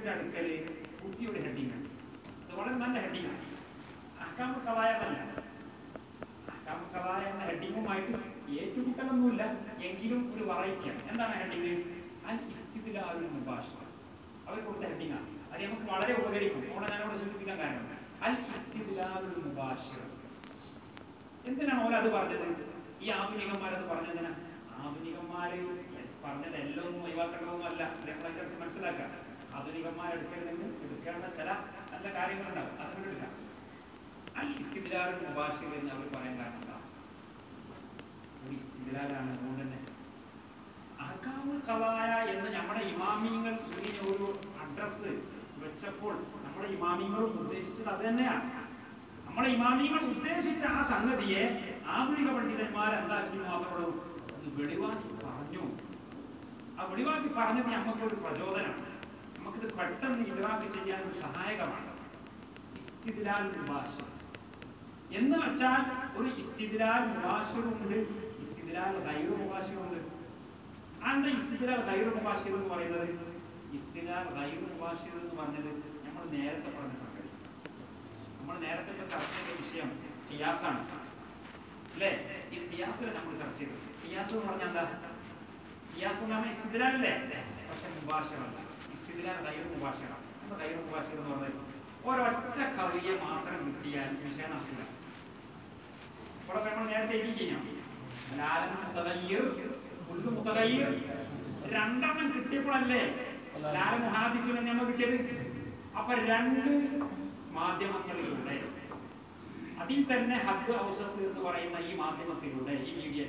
ഷെയ്ഖിന്റെ അടുക്കൽ പുതിയൊരു ഹെഡിങ് ഉണ്ട് അത് വളരെ നല്ല ഹെഡിങ് ആണ് അഹ്കാമുൽ ഖവായ എന്നല്ല അഹ്കാമുൽ ഖവായ എന്ന ഹെഡിങ്ങുമായിട്ട് ഏറ്റുമുട്ടലൊന്നുമില്ല എങ്കിലും ഒരു വെറൈറ്റിയാണ് എന്താണ് ഹെഡിങ് അൽ ഇസ്തിദ്ലാലുൽ മുബാഷിർ അവർ കൊടുത്ത ഹെഡിങ് ആണ് അത് നമുക്ക് വളരെ ഉപകരിക്കും അവിടെ ഞാൻ അവിടെ സൂചിപ്പിക്കാൻ കാരണം അൽ ഇസ്തിദ്ലാലുൽ മുബാഷിർ എന്തിനാണ് ഓല അത് പറഞ്ഞത് ഈ ആധുനികന്മാരത് പറഞ്ഞതിനാ ആധുനികന്മാര് പറഞ്ഞത് എല്ലാം ഒന്നും ഒഴിവാക്കേണ്ടതൊന്നും അല്ല അത് നമ്മൾ അതിന്റെ അടുത്ത് മനസ്സിലാക്കാം ആധുനികന്മാരെടുക്കൽ നിന്ന് എടുക്കേണ്ട ചില നല്ല കാര്യങ്ങളുണ്ടാവും അതുകൊണ്ട് എടുക്കാം അൽ ഇസ്തിദ്ലാലുൽ മുബാഷിർ എന്ന് അവർ പറയാൻ കാരണം എന്താ ഒരു ഇസ്തിദ്ലാലാണ് അതുകൊണ്ട് തന്നെ അഹ്കാമുൽ ഖവായ എന്ന് നമ്മുടെ ഇമാമിയങ്ങൾ ഇങ്ങനെ ഒരു അഡ്രസ്സ് വെച്ചപ്പോൾ നമ്മുടെ ഇമാമിയങ്ങളും ഉദ്ദേശിച്ചത് അത് തന്നെയാണ് നമ്മുടെ ഇമാമിയങ്ങൾ ഉദ്ദേശിച്ച ആ സംഗതിയെ ആധുനിക പണ്ഡിതന്മാർ എന്താക്കി മാത്രമേ അത് വെളിവാക്കി പറഞ്ഞു ആ വെളിവാക്കി പറഞ്ഞത് നമുക്കൊരു പ്രചോദനമാണ് നമുക്കിത് പെട്ടെന്ന് ഇതാക്കി ചെയ്യാൻ ഒരു സഹായകമാണ് ഇസ്തിദ്ലാൽ ഭാഷ എന്ന് വെച്ചാൽ ഒരു ഇസ്തിദ്ലാൽ മുബാഷിറുണ്ട് ഇസ്തിദ്ലാൽ ഗൈറു മുബാഷിറുണ്ട് അതെന്താ ഇസ്തിദ്ലാൽ ഗൈറു മുബാഷിർ എന്ന് പറയുന്നത് ഇസ്തിദ്ലാൽ ഗൈറു മുബാഷിർ എന്ന് പറഞ്ഞത് നമ്മൾ നേരത്തെ പറഞ്ഞ സംഗതി നമ്മൾ നേരത്തെ ഇപ്പൊ ചർച്ച ചെയ്ത വിഷയം ഖിയാസാണ് അല്ലേ ഈ ഖിയാസിൽ നമ്മൾ ചർച്ച ചെയ്തു ഖിയാസ് എന്ന് പറഞ്ഞാൽ എന്താ ഖിയാസ് എന്ന് പറഞ്ഞാൽ ഇസ്തിദ്ലാലല്ലേ പക്ഷെ മുബാഷിറല്ല ഇസ്തിദ്ലാൽ ഗൈറു മുബാഷിറ എന്താ ഗൈറു മുബാഷിർ എന്ന് പറഞ്ഞത് ഒരൊറ്റ കവിയെ മാത്രം കിട്ടിയാൽ വിഷയം നടക്കില്ല ഇവിടെ നമ്മൾ നേരത്തെ എഴുതി കഴിഞ്ഞാൽ ലാലൻ മുത്തഗയ്യിർ, കുല്ലു മുത്തഗയ്യിർ. രണ്ടെണ്ണം കിട്ടിയപ്പോഴല്ലേ ലാല മുഹാദിച്ചു തന്നെ നമ്മൾ കിട്ടിയത് അപ്പൊ രണ്ട് മാധ്യമങ്ങളിലൂടെ അതിൽ തന്നെ ഹദ് ഔസത്ത് എന്ന് പറയുന്ന ഈ മാധ്യമത്തിലൂടെ ഈ മീഡിയ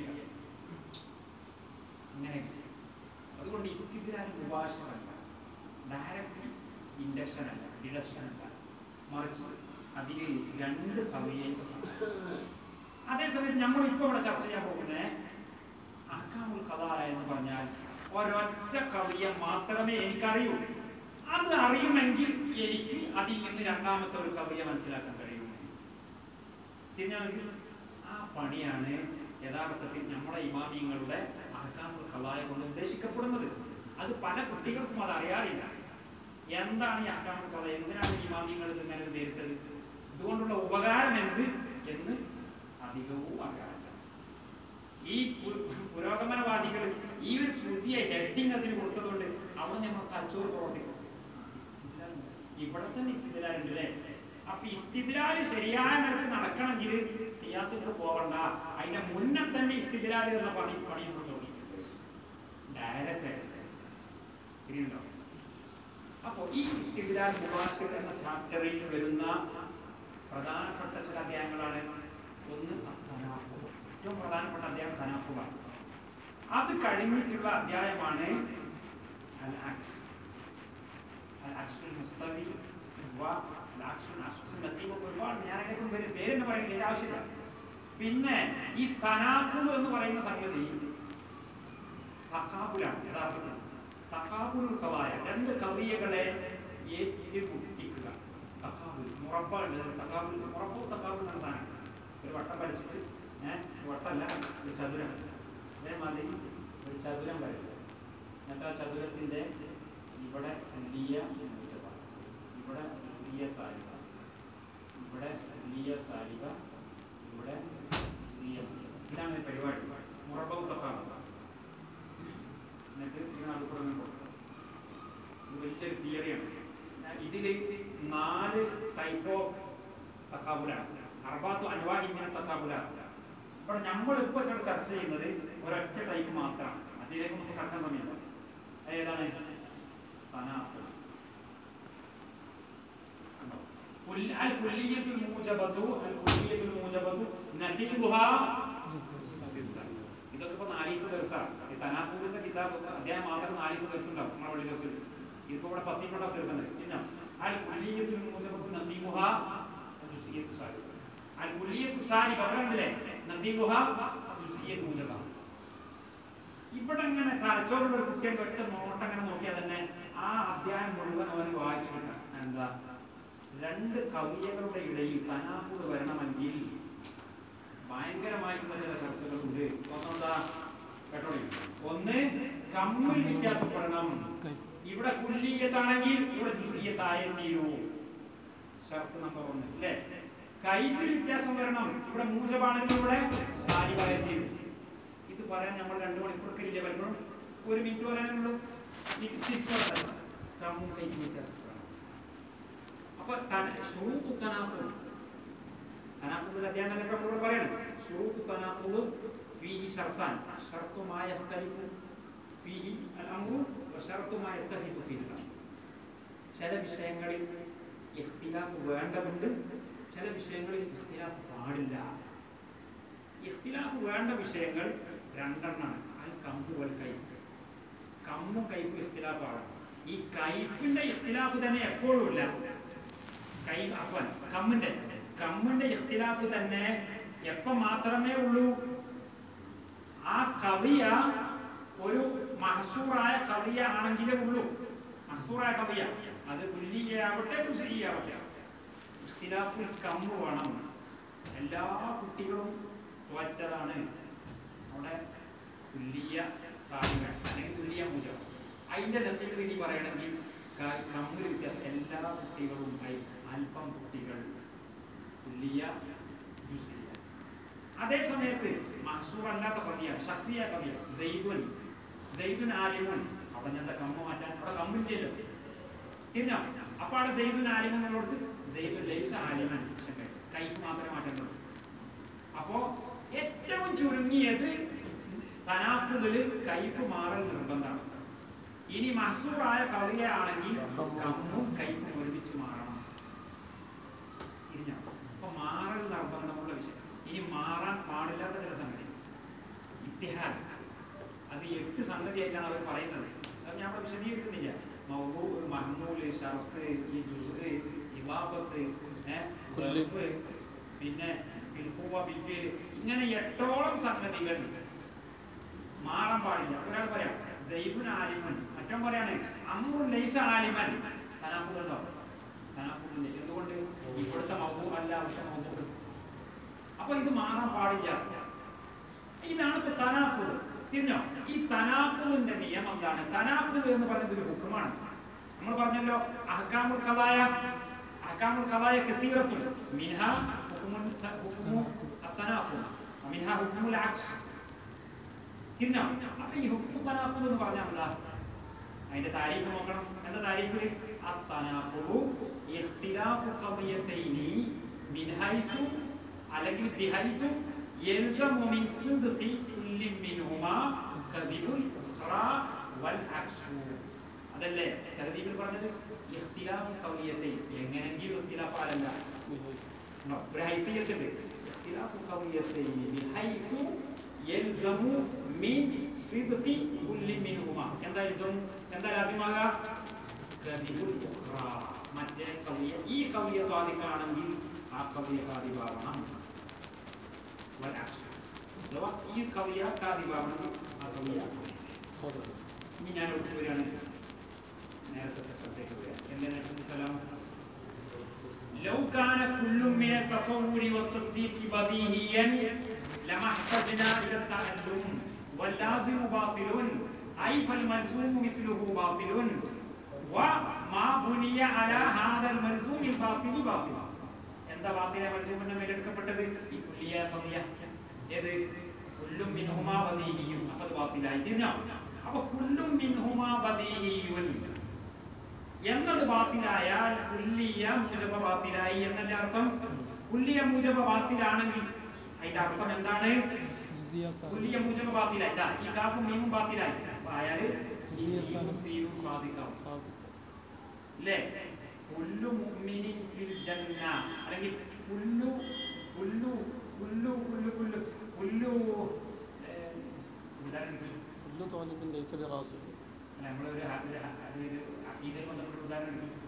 അങ്ങനെ അതുകൊണ്ട് ഇസ്തിദ്ലാൽ മുബാഷറല്ല ഡയറക്റ്റ് ഇൻഡക്ഷൻ അല്ല ഡിഡക്ഷൻ അല്ല മറിച്ച് അതിന് രണ്ട് കവിയെ അതേസമയത്ത് നമ്മൾ ഇപ്പോൾ ഇവിടെ ചർച്ച ചെയ്യാൻ പോകുന്നത് അഹ്കാമുൽ ഖദാല എന്ന് പറഞ്ഞാൽ ഒരൊറ്റ കവിയെ മാത്രമേ എനിക്കറിയൂ അത് അറിയുമെങ്കിൽ എനിക്ക് അതിൽ നിന്ന് രണ്ടാമത്തെ ഒരു കവിയെ മനസ്സിലാക്കാൻ കഴിയും പിന്നെ ആ പണിയാണ് യഥാർത്ഥത്തിൽ നമ്മുടെ ഇമാമിയങ്ങളുടെ അഹ്കാമുൽ ഖദായ കൊണ്ട് ഉദ്ദേശിക്കപ്പെടുന്നത് അത് പല കുട്ടികൾക്കും അത് അറിയാറില്ല എന്താണ് ഈ അഹ്കാമുൽ ഖദായ എന്തിനാണ് ഈ ഇമാമിയങ്ങൾ ഇത് ഇങ്ങനെ നേരിട്ടത് ഇതുകൊണ്ടുള്ള ഉപകാരം എന്ത് എന്ന് അധികവും അറിയാറില്ല ഈ പു- പുരോഗമനവാദികൾ ഈ ഒരു പുതിയ ഹെഡിങ് അതിന് കൊടുത്തതുകൊണ്ട് അവിടെ നമ്മൾ തലച്ചോറ് പ്രവർത്തിക്കും ഇവിടെ തന്നെ ഇസ്തിദലാലുണ്ട് അല്ലേ അപ്പൊ ഇസ്തിദലാല് ശരിയായ നിലക്ക് നടക്കണമെങ്കിൽ ടിയാസിക്ക് പോകണ്ട അതിന്റെ മുന്നേ തന്നെ ഇസ്തിദലാല് എന്ന പണി പണി നമ്മൾ തുടങ്ങി ഡയറക്റ്റ് ശരിയുണ്ടോ അപ്പോ ഈ ഇസ്തിദലാൽ മുബാഷിർ എന്ന ചാപ്റ്ററിൽ വരുന്ന പ്രധാനപ്പെട്ട ചില അധ്യായങ്ങളാണ് ഒന്ന് തനാഖുബ്. ഏറ്റവും പ്രധാനപ്പെട്ട അധ്യായം തനാഖുബാണ് അത് കഴിഞ്ഞിട്ടുള്ള അധ്യായമാണ് അൽ അക്സ് അൽ അക്സുൽ മുസ്തവി വ അൽ അക്സുൽ അക്സുൽ നത്തീബ് ഒക്കെ ഒരുപാട് ഞാൻ അതിനൊക്കെ പേര് പേരെന്ന് പറയുന്നത് ഇതിന്റെ ആവശ്യമില്ല പിന്നെ ഈ തനാഖുബ് എന്ന് പറയുന്ന സംഗതി തക്കാബുലാണ് യഥാർത്ഥത്തിൽ തക്കാബുൽ കവായ രണ്ട് കവിയകളെ ഏറ്റുമുട്ടിക്കുക തക്കാബുൽ മുറബ ഉണ്ട് തക്കാബുൽ മുറബ തക്കാബുൽ എന്ന സാധനം ഒരു വട്ടം വരച്ചിട്ട് ഏഹ് വട്ടമല്ല ഒരു ചതുരം അതേമാതിരി ഒരു ചതുരം വരയ്ക്കുക എന്നിട്ട് ആ ചതുരത്തിന്റെ ഇവിടെ ലിയ മുജബ ഇവിടെ ലിയ സാരിക ഇവിടെ ലിയ സാരിക ഇവിടെ ലിയ മുജബ. ഇതാണ് ഈ പരിപാടി മുറബ തക്കാബുൽ എന്നിട്ട് ഇതിന് നടുക്കുറങ്ങി കൊടുക്കും ഇത് വലിയൊരു തിയറിയാണ് ഇതിൽ നാല് ടൈപ്പ് ഓഫ് തക്കാബുലാണ് അർബാത്തു അനുവാദി ഇങ്ങനെ തക്കാബുലാണ് ഇവിടെ നമ്മൾ ഇപ്പോൾ ചർച്ച ചെയ്യുന്നത് ഒരൊറ്റ ടൈപ്പ് മാത്രമാണ് അതിലേക്ക് നമുക്ക് കടക്കാൻ സമയമില്ല അത് ഏതാണ് തനാഖുൽ. കണ്ടോ? കുൽ- അൽ കുല്ലിയത്തുൽ മൂജബത്തു അൽ കുല്ലിയത്തുൽ മൂജബത്തു നതീബുഹാ ഇതൊക്കെ ഇപ്പൊ നാലീസ് ദിവസമാണ് ഈ തനാഖൂറിന്റെ കിതാബ് അദ്ദേഹം മാത്രം നാലീസ് ദിവസം ഉണ്ടാവും നമ്മുടെ പള്ളി ദിവസം ഇതിപ്പോ ഇവിടെ പത്തിക്കൊണ്ടാ തീർക്കുന്നത് പിന്നെ അൽ കുല്ലിയത്തുൽ മൂജബത്തു നതീബുഹാ ജുസിയ്യത്തു സാലിബ. അൽ കുല്ലിയത്തു സാലിബ അവിടെ ഉണ്ടല്ലേ നതീബുഹാ ജുസിയ്യത്തു മൂജബ ഇവിടെ ഇങ്ങനെ തലച്ചോറുള്ള ഒരു കുട്ടിയുടെ ഒറ്റ നോട്ടം അങ്ങനെ നോക്കിയാൽ തന്നെ ആ അധ്യായം മുഴുവൻ അവന് വായിച്ചു കിട്ടാം എന്താ രണ്ട് കവിയകളുടെ ഇടയിൽ തനാക്കൂട് വരണമെങ്കിൽ ഭയങ്കരമായിട്ടുള്ള ചില ചർച്ചകളുണ്ട് ഒന്നെന്താ കേട്ടോളി ഒന്ന് കമ്മിൽ വ്യത്യാസപ്പെടണം ഇവിടെ കുല്ലിയത്താണെങ്കിൽ ഇവിടെ ജുസ്ഇയ്യത്തായേ തീരൂ ഷർത്ത് നമ്പർ ഒന്ന് അല്ലേ കൈഫിൽ വ്യത്യാസം വരണം ഇവിടെ മൂജബാണെങ്കിൽ ഇവിടെ സാലിബായേ തീരൂ ഇത് പറയാൻ നമ്മൾ രണ്ട് മണിക്കൂർക്കില്ല പലപ്പോഴും ഒരു മിനിറ്റ് പറയാനുള്ളൂ തിരിച്ചു പറയാം കമ്മും കൈഫും വ്യത്യാസം അപ്പൊ ഷുറൂത്ത് തനാഖുദ് തനാഖുദിൽ അദ്ദേഹം തന്നെ നമ്മളോട് പറയാണ് ഷുറൂത്ത് തനാഖുദ് ഫീഹി ഷർത്താൻ ഷർത്തു മാ യഖ്തലിഫു ഫീഹി അൽ അംറു വ ഷർത്തു മാ യത്തഹിദു ഫീഹി അൽ അംറു ചില വിഷയങ്ങളിൽ ഇഖ്തിലാഫ് വേണ്ടതുണ്ട് ചില വിഷയങ്ങളിൽ ഇഖ്തിലാഫ് പാടില്ല ഇഖ്തിലാഫ് വേണ്ട വിഷയങ്ങൾ രണ്ടെണ്ണമാണ് അൽ കമ്പു വൽ കൈഫ് കമ്മും കൈഫും ഇഖ്തിലാഫാണ് ഈ കൈഫിന്റെ ഇഖ്തിലാഫ് തന്നെ എപ്പോഴും ഇല്ല കൈ അഫൻ കമ്മിന്റെ കമ്മിന്റെ ഇഖ്തിലാഫ് തന്നെ എപ്പോ മാത്രമേ ഉള്ളൂ ആ കവിയ ഒരു മഹസൂറായ കവിയ ആണെങ്കിലേ ഉള്ളൂ മഹസൂറായ കവിയ അത് കുല്ലിയാവട്ടെ കുസിയാവട്ടെ ഇഖ്തിലാഫുൽ കമ്മ് വേണം എല്ലാ കുട്ടികളും തോറ്റതാണ് അവിടെ കുല്ലിയ സാലികൾ അല്ലെങ്കിൽ കുല്ലിയ പൂജ അതിന്റെ ലക്ഷ്യത്തിൽ ഇനി പറയണമെങ്കിൽ കമ്മിൽ വ്യത്യാസം എല്ലാ കുട്ടികളും ആയി അല്പം കുട്ടികൾ കുല്ലിയ ജുസ്ലിയ അതേ സമയത്ത് മഹസൂർ അല്ലാത്ത കവിയ ഷഖ്സിയ കവിയ സെയ്തുൻ സെയ്തുൻ ആലിമുൻ അവിടെ ഞാൻ കമ്മ മാറ്റാൻ അവിടെ കമ്മില്ലല്ലോ തിരിഞ്ഞോ അപ്പൊ അവിടെ സെയ്തുൻ ആലിമുൻ എന്നുള്ളടത്ത് സെയ്തുൻ ലൈസ ആലിമൻ കൈഫ് മാത്രമേ മാറ്റേണ്ടത് അപ്പോ ഏറ്റവും ചുരുങ്ങിയത് തനാഖുദില് കൈഫ് മാറൽ നിർബന്ധമാണ് ഇനി മഹസൂറായ കവിതയാണെങ്കിൽ കമ്മും കൈഫും ഒരുമിച്ച് മാറണം തിരിഞ്ഞോ അപ്പൊ മാറൽ നിർബന്ധമുള്ള വിഷയം ഇനി മാറാൻ പാടില്ലാത്ത ചില സംഗതി ഇത്തിഹാദ് അത് എട്ട് സംഗതിയായിട്ടാണ് അവർ പറയുന്നത് അത് ഞാൻ അവിടെ വിശദീകരിക്കുന്നില്ല മൗദൂ മഹ്മൂല് ഷർത്ത് ഈ ജുസ് ഇവാഫത്ത് ഏഹ് പിന്നെ ബിൽഖുവ ബിൽഫിൽ ഇങ്ങനെ എട്ടോളം സംഗതികൾ മാറാൻ പാടില്ല ഒരാൾ പറയാം ജൈബുൻ ആലിമൻ മറ്റോ പറയാണ് അമ്മുൻ ലൈസ ആലിമൻ തനാപ്പുണ്ടോ തനാപ്പുണ്ട് എന്തുകൊണ്ട് ഇവിടുത്തെ മൗബൂ അല്ല അവിടുത്തെ മൗബൂ അപ്പൊ ഇത് മാറാൻ പാടില്ല ഇതാണ് ഇപ്പൊ തനാക്കുത് തിരിഞ്ഞോ ഈ തനാക്കുവിന്റെ നിയമം എന്താണ് തനാക്കുവ് എന്ന് പറയുന്നത് ഒരു ഹുക്കുമാണ് നമ്മൾ പറഞ്ഞല്ലോ അഹ്കാമുൽ ഖലായ അഹ്കാമുൽ ഖലായ കസീറത്തുൻ മിൻഹ ഹുക്കുമുൽ ഹുക്കുമു അത്തനാഖു മിൻഹ ഹുക്കുമുൽ അക്സ് തിരിഞ്ഞോ അപ്പൊ ഈ ഹുക്കുമു തനാഖുദ് എന്ന് പറഞ്ഞാൽ എന്താ അതിന്റെ താരീഫ് നോക്കണം എന്താ താരീഫ് അത്തനാഖുദു ഇഖ്തിലാഫു ഖദിയതൈനി മിൻ ഹൈസു അല്ലെങ്കിൽ ബിഹൈസു يلزم من صدق كل منهما كذب الأخرى والعكس അതല്ലേ തഹദീബിൽ പറഞ്ഞത് ഇഖ്തിലാഫ് ഖവിയത്തെ എങ്ങനെങ്കിലും ഇഖ്തിലാഫ് ആലല്ല ഒരു ഹൈഫിയത്ത് ഉണ്ട് ഇഖ്തിലാഫ് ഖവിയത്തൈനി ബിഹൈസു യൽസമു മിൻ സിദ്ഖി കുല്ലി മിൻഹുമാ എന്താ യൽസമു എന്താ ലാസിമാക കദിബുൽ ഉഖ്റ മറ്റേ കവിയ ഈ കവിയ സ്വാദിക്കാണെങ്കിൽ ആ കവിയ കാദിബാവണം അഥവാ ഈ കവിയ കാദിബാവണം ആ കവിയ ഇനി ഞാൻ ഒത്തു വരികയാണ് നേരത്തെ ശ്രദ്ധയ്ക്ക് വരിക എന്തിനായിരുന്നു സലാം لو كان كل من التصور والتصديق بديهيا لما احتجنا الى التعلم واللازم باطل اي فالملزوم مثله باطل وما بني على هذا الملزوم الباطل باطل എന്താ ബാത്തില മത്സ്യത്തിന്റെ മേലെടുക്കപ്പെട്ടത് ഈ കുല്ലിയ ഫതിയ ഏത് കുല്ലും മിൻഹുമാ ബദീഹിയും അപ്പൊ അത് ബാത്തിലായി തിരിഞ്ഞോ അപ്പൊ കുല്ലും മിൻഹുമാ ബദീഹിയുൻ എന്നത് ബാത്തിലായാൽ കുല്ലിയ മൂജബ ബാത്തിലായി എന്നല്ല അർത്ഥം കുല്ലിയ മൂജബ ബാത്തിലാണെങ്കിൽ അതിന്റെ അർത്ഥം എന്താണ് കുല്ലിയ മൂജബ ബാത്തിലായി ഇതാ ഈ കാഫും മീമും ബാത്തിലായി അപ്പൊ ആയാല് ഈ മീമും സീനും സ്വാധിക്കാം അല്ലേ കുല്ലു മുഅ്മിനിൻ ഫിൽ ജന്ന അല്ലെങ്കിൽ കുല്ലു കുല്ലു കുല്ലു കുല്ലു കുല്ലു കുല്ലു ഏഹ്, ഉദാഹരണത്തിന് كل طالب ليس براسخ അല്ല, നമ്മളൊരു ഹ- ഒരു ഹ- ഒരു അഖീദയിൽ ബന്ധപ്പെട്ട ഉദാഹരണം എടുക്കും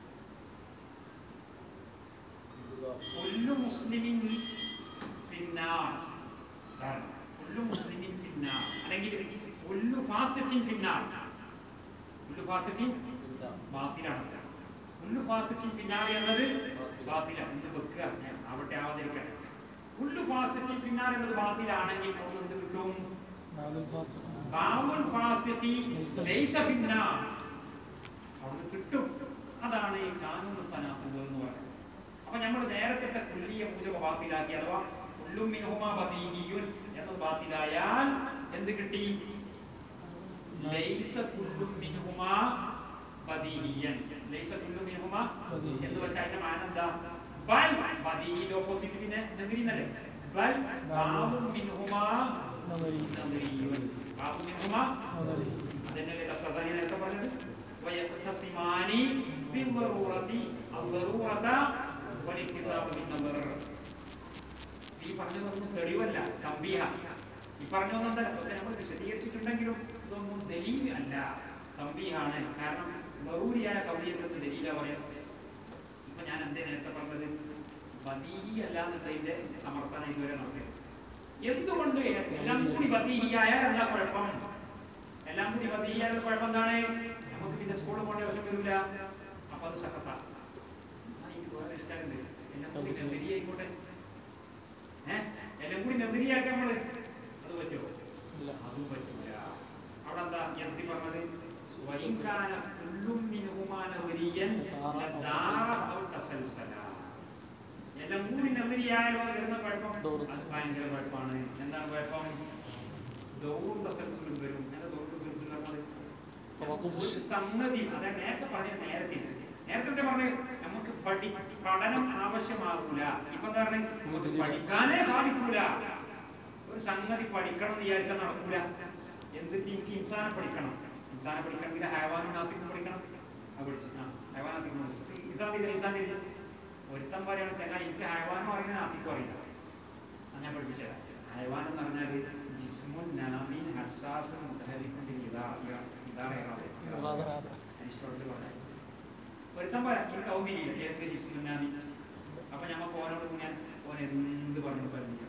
കുല്ലു മുസ്ലിമിൻ ഫിന്നാർ ഉദാഹരണം കുല്ലു മുസ്ലിമിൻ ഫിന്നാർ അല്ലെങ്കിൽ കുല്ലു ഫാസിഖിൻ ഫിന്നാർ കുല്ലു ഫാസിഖിൻ ബാത്തിലാണ് കുല്ലു ഫാസിഖിൻ ഫിന്നാർ എന്നത് ബാത്തിലാണ് എന്ന് വെക്കുക ഞാൻ ആവട്ടെ ആവാതിരിക്കട്ടെ കുല്ലു ഫാസിഖിൻ ഫിന്നാർ എന്നത് ബാത്തിലാണെങ്കിൽ അവിടെ എന്ത് കിട്ടും بعد الفاصل ബാമുൽ ഫാസിഖി ലൈസ ഫിന്നാർ അവിടുന്ന് കിട്ടും അതാണ് ഈ കാനൂന് തനാക്കുവ് എന്ന് പറയുന്നത് അപ്പൊ നമ്മൾ നേരത്തെ കുല്ലിയ പൂജ ബാത്തിലാക്കി അഥവാ കുല്ലും മിനുഹുമ ബദീഹിയുൻ എന്നത് ബാത്തിലായാൽ എന്ത് കിട്ടി ലൈസ കുല്ലും മിനുഹുമ ബദീഹിയൻ ലൈസ കുല്ലും മിനുഹുമ ബദീഹിയൻ. എന്ന് വെച്ചാൽ അതിന്റെ മാനം എന്താ ബൽ ബദീഹിന്റെ ഓപ്പോസിറ്റ് പിന്നെ നഗരി എന്നല്ലേ ബൽ ബാബും മിനുഹുമ നഗരി. നഗരിയുൻ ബാബും മിനുഹുമ നഗരി. അതന്നെയല്ലേ തഫ്തസാനി നേരത്തെ പറഞ്ഞത് വയഖ്തസിമാനി ബിദ്ദറൂറതി അദ്ദറൂറത വലിക്തിസാബ് ബിന്നദർ ഈ പറഞ്ഞതൊന്നും തെളിവല്ല തമ്പീഹ ഈ പറഞ്ഞൊന്നും എന്താ അതൊക്കെ നമ്മൾ വിശദീകരിച്ചിട്ടുണ്ടെങ്കിലും ഇതൊന്നും ദലീൽ അല്ല തമ്പീഹാണ് കാരണം ബറൂരിയായ കവിയത്തിൽ ദലീല പറയാം ഇപ്പൊ ഞാൻ എന്തേ നേരത്തെ പറഞ്ഞത് ബദീഹി അല്ല എന്നുള്ളതിന്റെ സമർത്ഥന ഇതുവരെ നടത്തിയത് എന്തുകൊണ്ട് എല്ലാം കൂടി ബദീഹിയായാൽ എന്താ കുഴപ്പം എല്ലാം കൂടി ബദീഹിയായാൽ കുഴപ്പം എന്താണ് നമുക്ക് പിന്നെ സ്കൂളിൽ പോകേണ്ട ആവശ്യം വരില്ല അപ്പൊ അത് സക്കത്ത എനിക്ക് വേറെ ഇഷ്ടമുണ്ട് എല്ലാം കൂടി നെഗരി ആയിക്കോട്ടെ ഏഹ് എല്ലാം കൂടി നെഗരിയാക്കാൻ നമ്മള് അത് പറ്റുമോ ഇല്ല. അതും പറ്റൂല അവിടെ എന്താ യസ്തി പറഞ്ഞത് വൈകാന കുല്ലും മിനുഹുമാ നഗരിയൻ ലദാറ ഔ തസൽസല എല്ലാം കൂടി നെഗരിയായാലോ വരുന്ന കുഴപ്പം ദൗർ അത് ഭയങ്കര കുഴപ്പമാണ് എന്താണ് കുഴപ്പം ദൗർ തസൽസലും വരും എന്താ ദൗർ തസൽസൽ പറഞ്ഞത് തവഖുഫ് ഒരു സംഗതി അതായത് നേരത്തെ പറഞ്ഞ നേരെ തിരിച്ചു നേരത്തെ എന്താ പറഞ്ഞത് നമുക്ക് പഠി പഠനം ആവശ്യമാകൂല ഇപ്പൊ എന്താ പറഞ്ഞത് നമുക്ക് പഠിക്കാനേ സാധിക്കൂല ഒരു സംഗതി പഠിക്കണം എന്ന് വിചാരിച്ചാൽ നടക്കൂല എന്തിട്ട് എനിക്ക് ഇൻസാനെ പഠിക്കണം ഇൻസാനെ പഠിക്കണമെങ്കിൽ ഹൈവാനും നാത്തിക്കും പഠിക്കണം അത് പഠിച്ചു ആ ഹൈവാനാത്തിക്കും പഠിച്ചു ഇൻസാൻ തിരിഞ്ഞ ഇൻസാൻ തിരിഞ്ഞ ഒരുത്തം പറയാണ് ചെങ്ങാ എനിക്ക് ഹൈവാനും അറിയില്ല നാത്തിക്കും അറിയില്ല അത് ഞാൻ പഠിപ്പിച്ചു തരാം ഹൈവാൻ എന്ന് പറഞ്ഞാൽ ജിസ്മുൻ നാമീൻ ഹസ്സാസുൻ മുതഹരിക്കും ഇതാ ഇതാണ് ഇറാദ. അരിസ്റ്റോട്ടിൽ പറഞ്ഞത് ഒരുത്തം പറയാം എനിക്ക് ഔതിരിയില്ല ഏതൊക്കെ ജിസ്മുൻ നാമീൻ അപ്പൊ ഞമ്മക്ക് ഓനോട് ഞാൻ ഓൻ എന്ത് പറഞ്ഞു പറഞ്ഞു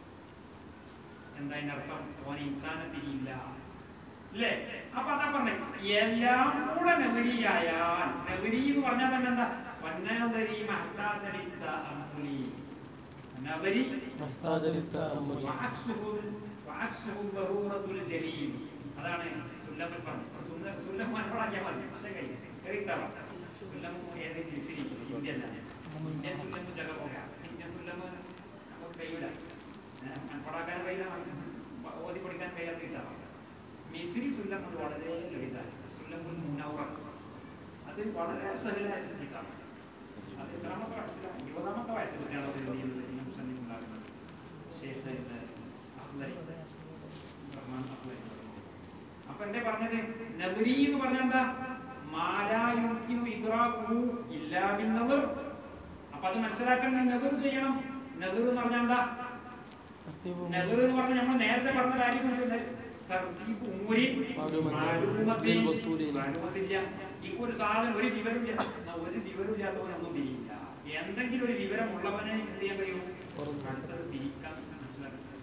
എന്താ അതിന്റെ അർത്ഥം ഓൻ ഇൻസാനെ തിരിയില്ല അല്ലേ അപ്പൊ അതാ പറഞ്ഞേ എല്ലാം കൂടെ നഗരിയായാൽ നഗരി എന്ന് പറഞ്ഞാൽ തന്നെ എന്താ വന്നഗരി മഹ്താചരിത്ത അമ്പുലി നഗരി محتاج للتأمل വഅക്സുഹു വഅക്സുഹു ദറൂറത്തുൽ ജലീൽ അതാണ് സുല്ലമിൽ പറഞ്ഞത് സുല്ല സുല്ലം മനപ്പാടാക്കിയാൽ മതി പക്ഷേ കൈ ചെറിയ തവ സുല്ലം ഏത് ലിസിനി ഇന്ത്യ അല്ല ഇന്ത്യൻ സുല്ലം ജഗ പോക ഇന്ത്യൻ സുല്ലം നമുക്ക് കഴിയില്ല മനപ്പാടാക്കാൻ കഴിയില്ല ഓതി പഠിക്കാൻ കഴിയാത്ത കിട്ടാം മിസിരി സുല്ലം അത് വളരെ ലളിതമാണ് സുല്ലമുൽ മുനവ്വറത്ത് അത് വളരെ സഹലായ കിട്ടാം അത് എത്രാമത്തെ വയസ്സിലാണ് ഇരുപതാമത്തെ വയസ്സിലൊക്കെയാണ് അത് എന്ത് ചെയ്യുന്നത് ഈ മുസന്നിം ഉണ്ടാകുന്നത് ഷേഖ് അഹ്ലരി റഹ്മാൻ അഹ്ലരി അപ്പൊ എന്തേ പറഞ്ഞത് നദരി എന്ന് പറഞ്ഞാൽ എന്താ മാലായുക്കിനു ഇദ്റാഖുഹു ഇല്ലാ ബിന്നദർ അപ്പൊ അത് മനസ്സിലാക്കണമെങ്കിൽ നദർ ചെയ്യണം നദർ എന്ന് പറഞ്ഞാൽ എന്താ ترتيب നദർ എന്ന് പറഞ്ഞാൽ നമ്മൾ നേരത്തെ പറഞ്ഞ കാര്യം തർത്തീബ് ഉമൂരി മാലൂമത്ത്. മാലൂമത്തിൽ വസൂലിന്. മാലൂമത്തില്ല ഇക്കൊരു സാധനം ഒരു വിവരമില്ല ഒരു വിവരമില്ലാത്തവനൊന്നും തിരിയില്ല എന്തെങ്കിലും ഒരു വിവരമുള്ളവനെ എന്ത് ചെയ്യാൻ കഴിയും പറഞ്ഞു. അടുത്തത് തിരിക്കാൻ മനസ്സിലാക്കാൻ കഴിയും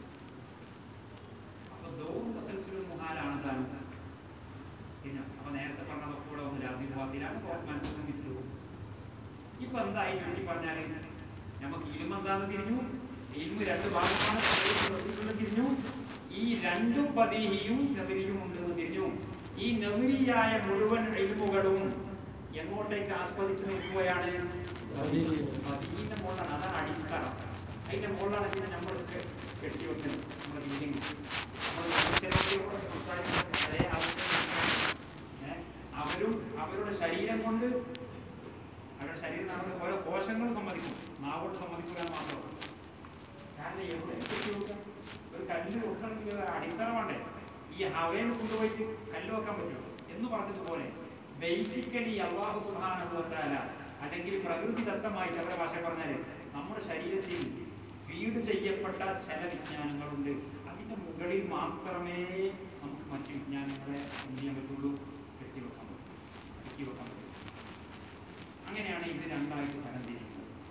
അപ്പൊ ദൗർ തസൽസുൽ മുഹാലാണ് എന്താണ് പിന്നെ അപ്പൊ നേരത്തെ പറഞ്ഞതൊക്കെ ഇവിടെ ഒന്ന് രാസി മുഹാത്തിലാണ് മനസ്സിലും മിസ്ലും ഇപ്പൊ എന്തായി ചുരുക്കി പറഞ്ഞാല് നമുക്ക് ഇൽമ എന്താന്ന് തിരിഞ്ഞു ഇൽമ രണ്ട് ഭാഗമാണ് റസൂലുള്ള തിരിഞ്ഞു ഈ രണ്ടും പദീഹിയും നബിരിയും ഉണ്ട് എന്ന് തിരിഞ്ഞു ഈ നബിരിയായ മുഴുവൻ ഇൽമുകളും എങ്ങോട്ടേക്ക് ആസ്വദിച്ചു നിൽക്കുകയാണ് പദീഹി. പദീഹിന്റെ മുകളിലാണ് അതാണ് അടിത്തറ അതിന്റെ മുകളിലാണ് പിന്നെ നമ്മൾ കെട്ടി വെക്കുന്നത് നമ്മുടെ ബിൽഡിംഗ് നമ്മൾ ചിലവരോട് സംസാരിക്കുന്നത് അതേ ആവശ്യം ഏഹ് അവരും അവരുടെ ശരീരം കൊണ്ട് അവരുടെ ശരീരം നമ്മൾ ഓരോ കോശങ്ങളും സമ്മതിക്കും നാവോട് സമ്മതിക്കുക എന്ന് മാത്രമല്ല കാരണം എവിടെ കെട്ടി വെക്കാം ഒരു കല്ല് വെക്കണമെങ്കിൽ ഒരു അടിത്തറ വേണ്ടേ ഈ ഹവയിൽ കൊണ്ടുപോയിട്ട് കല്ല് വെക്കാൻ പറ്റുമോ എന്ന് പറഞ്ഞതുപോലെ ബേസിക്കലി അള്ളാഹു സുഹാനുഭവത്താല അല്ലെങ്കിൽ പ്രകൃതി ദത്തമായിട്ട് അവരുടെ ഭാഷ പറഞ്ഞാൽ നമ്മുടെ ശരീരത്തിൽ ഫീഡ് ചെയ്യപ്പെട്ട ചില വിജ്ഞാനങ്ങളുണ്ട് അതിന്റെ മുകളിൽ മാത്രമേ നമുക്ക് മറ്റ് വിജ്ഞാനങ്ങളെ എന്ത് ചെയ്യാൻ പറ്റുള്ളൂ കെട്ടിവെക്കാൻ പറ്റൂ കെട്ടി വെക്കാൻ പറ്റൂ അങ്ങനെയാണ് ഇത് രണ്ടായിട്ട് തരംതിരിക്കുന്നത്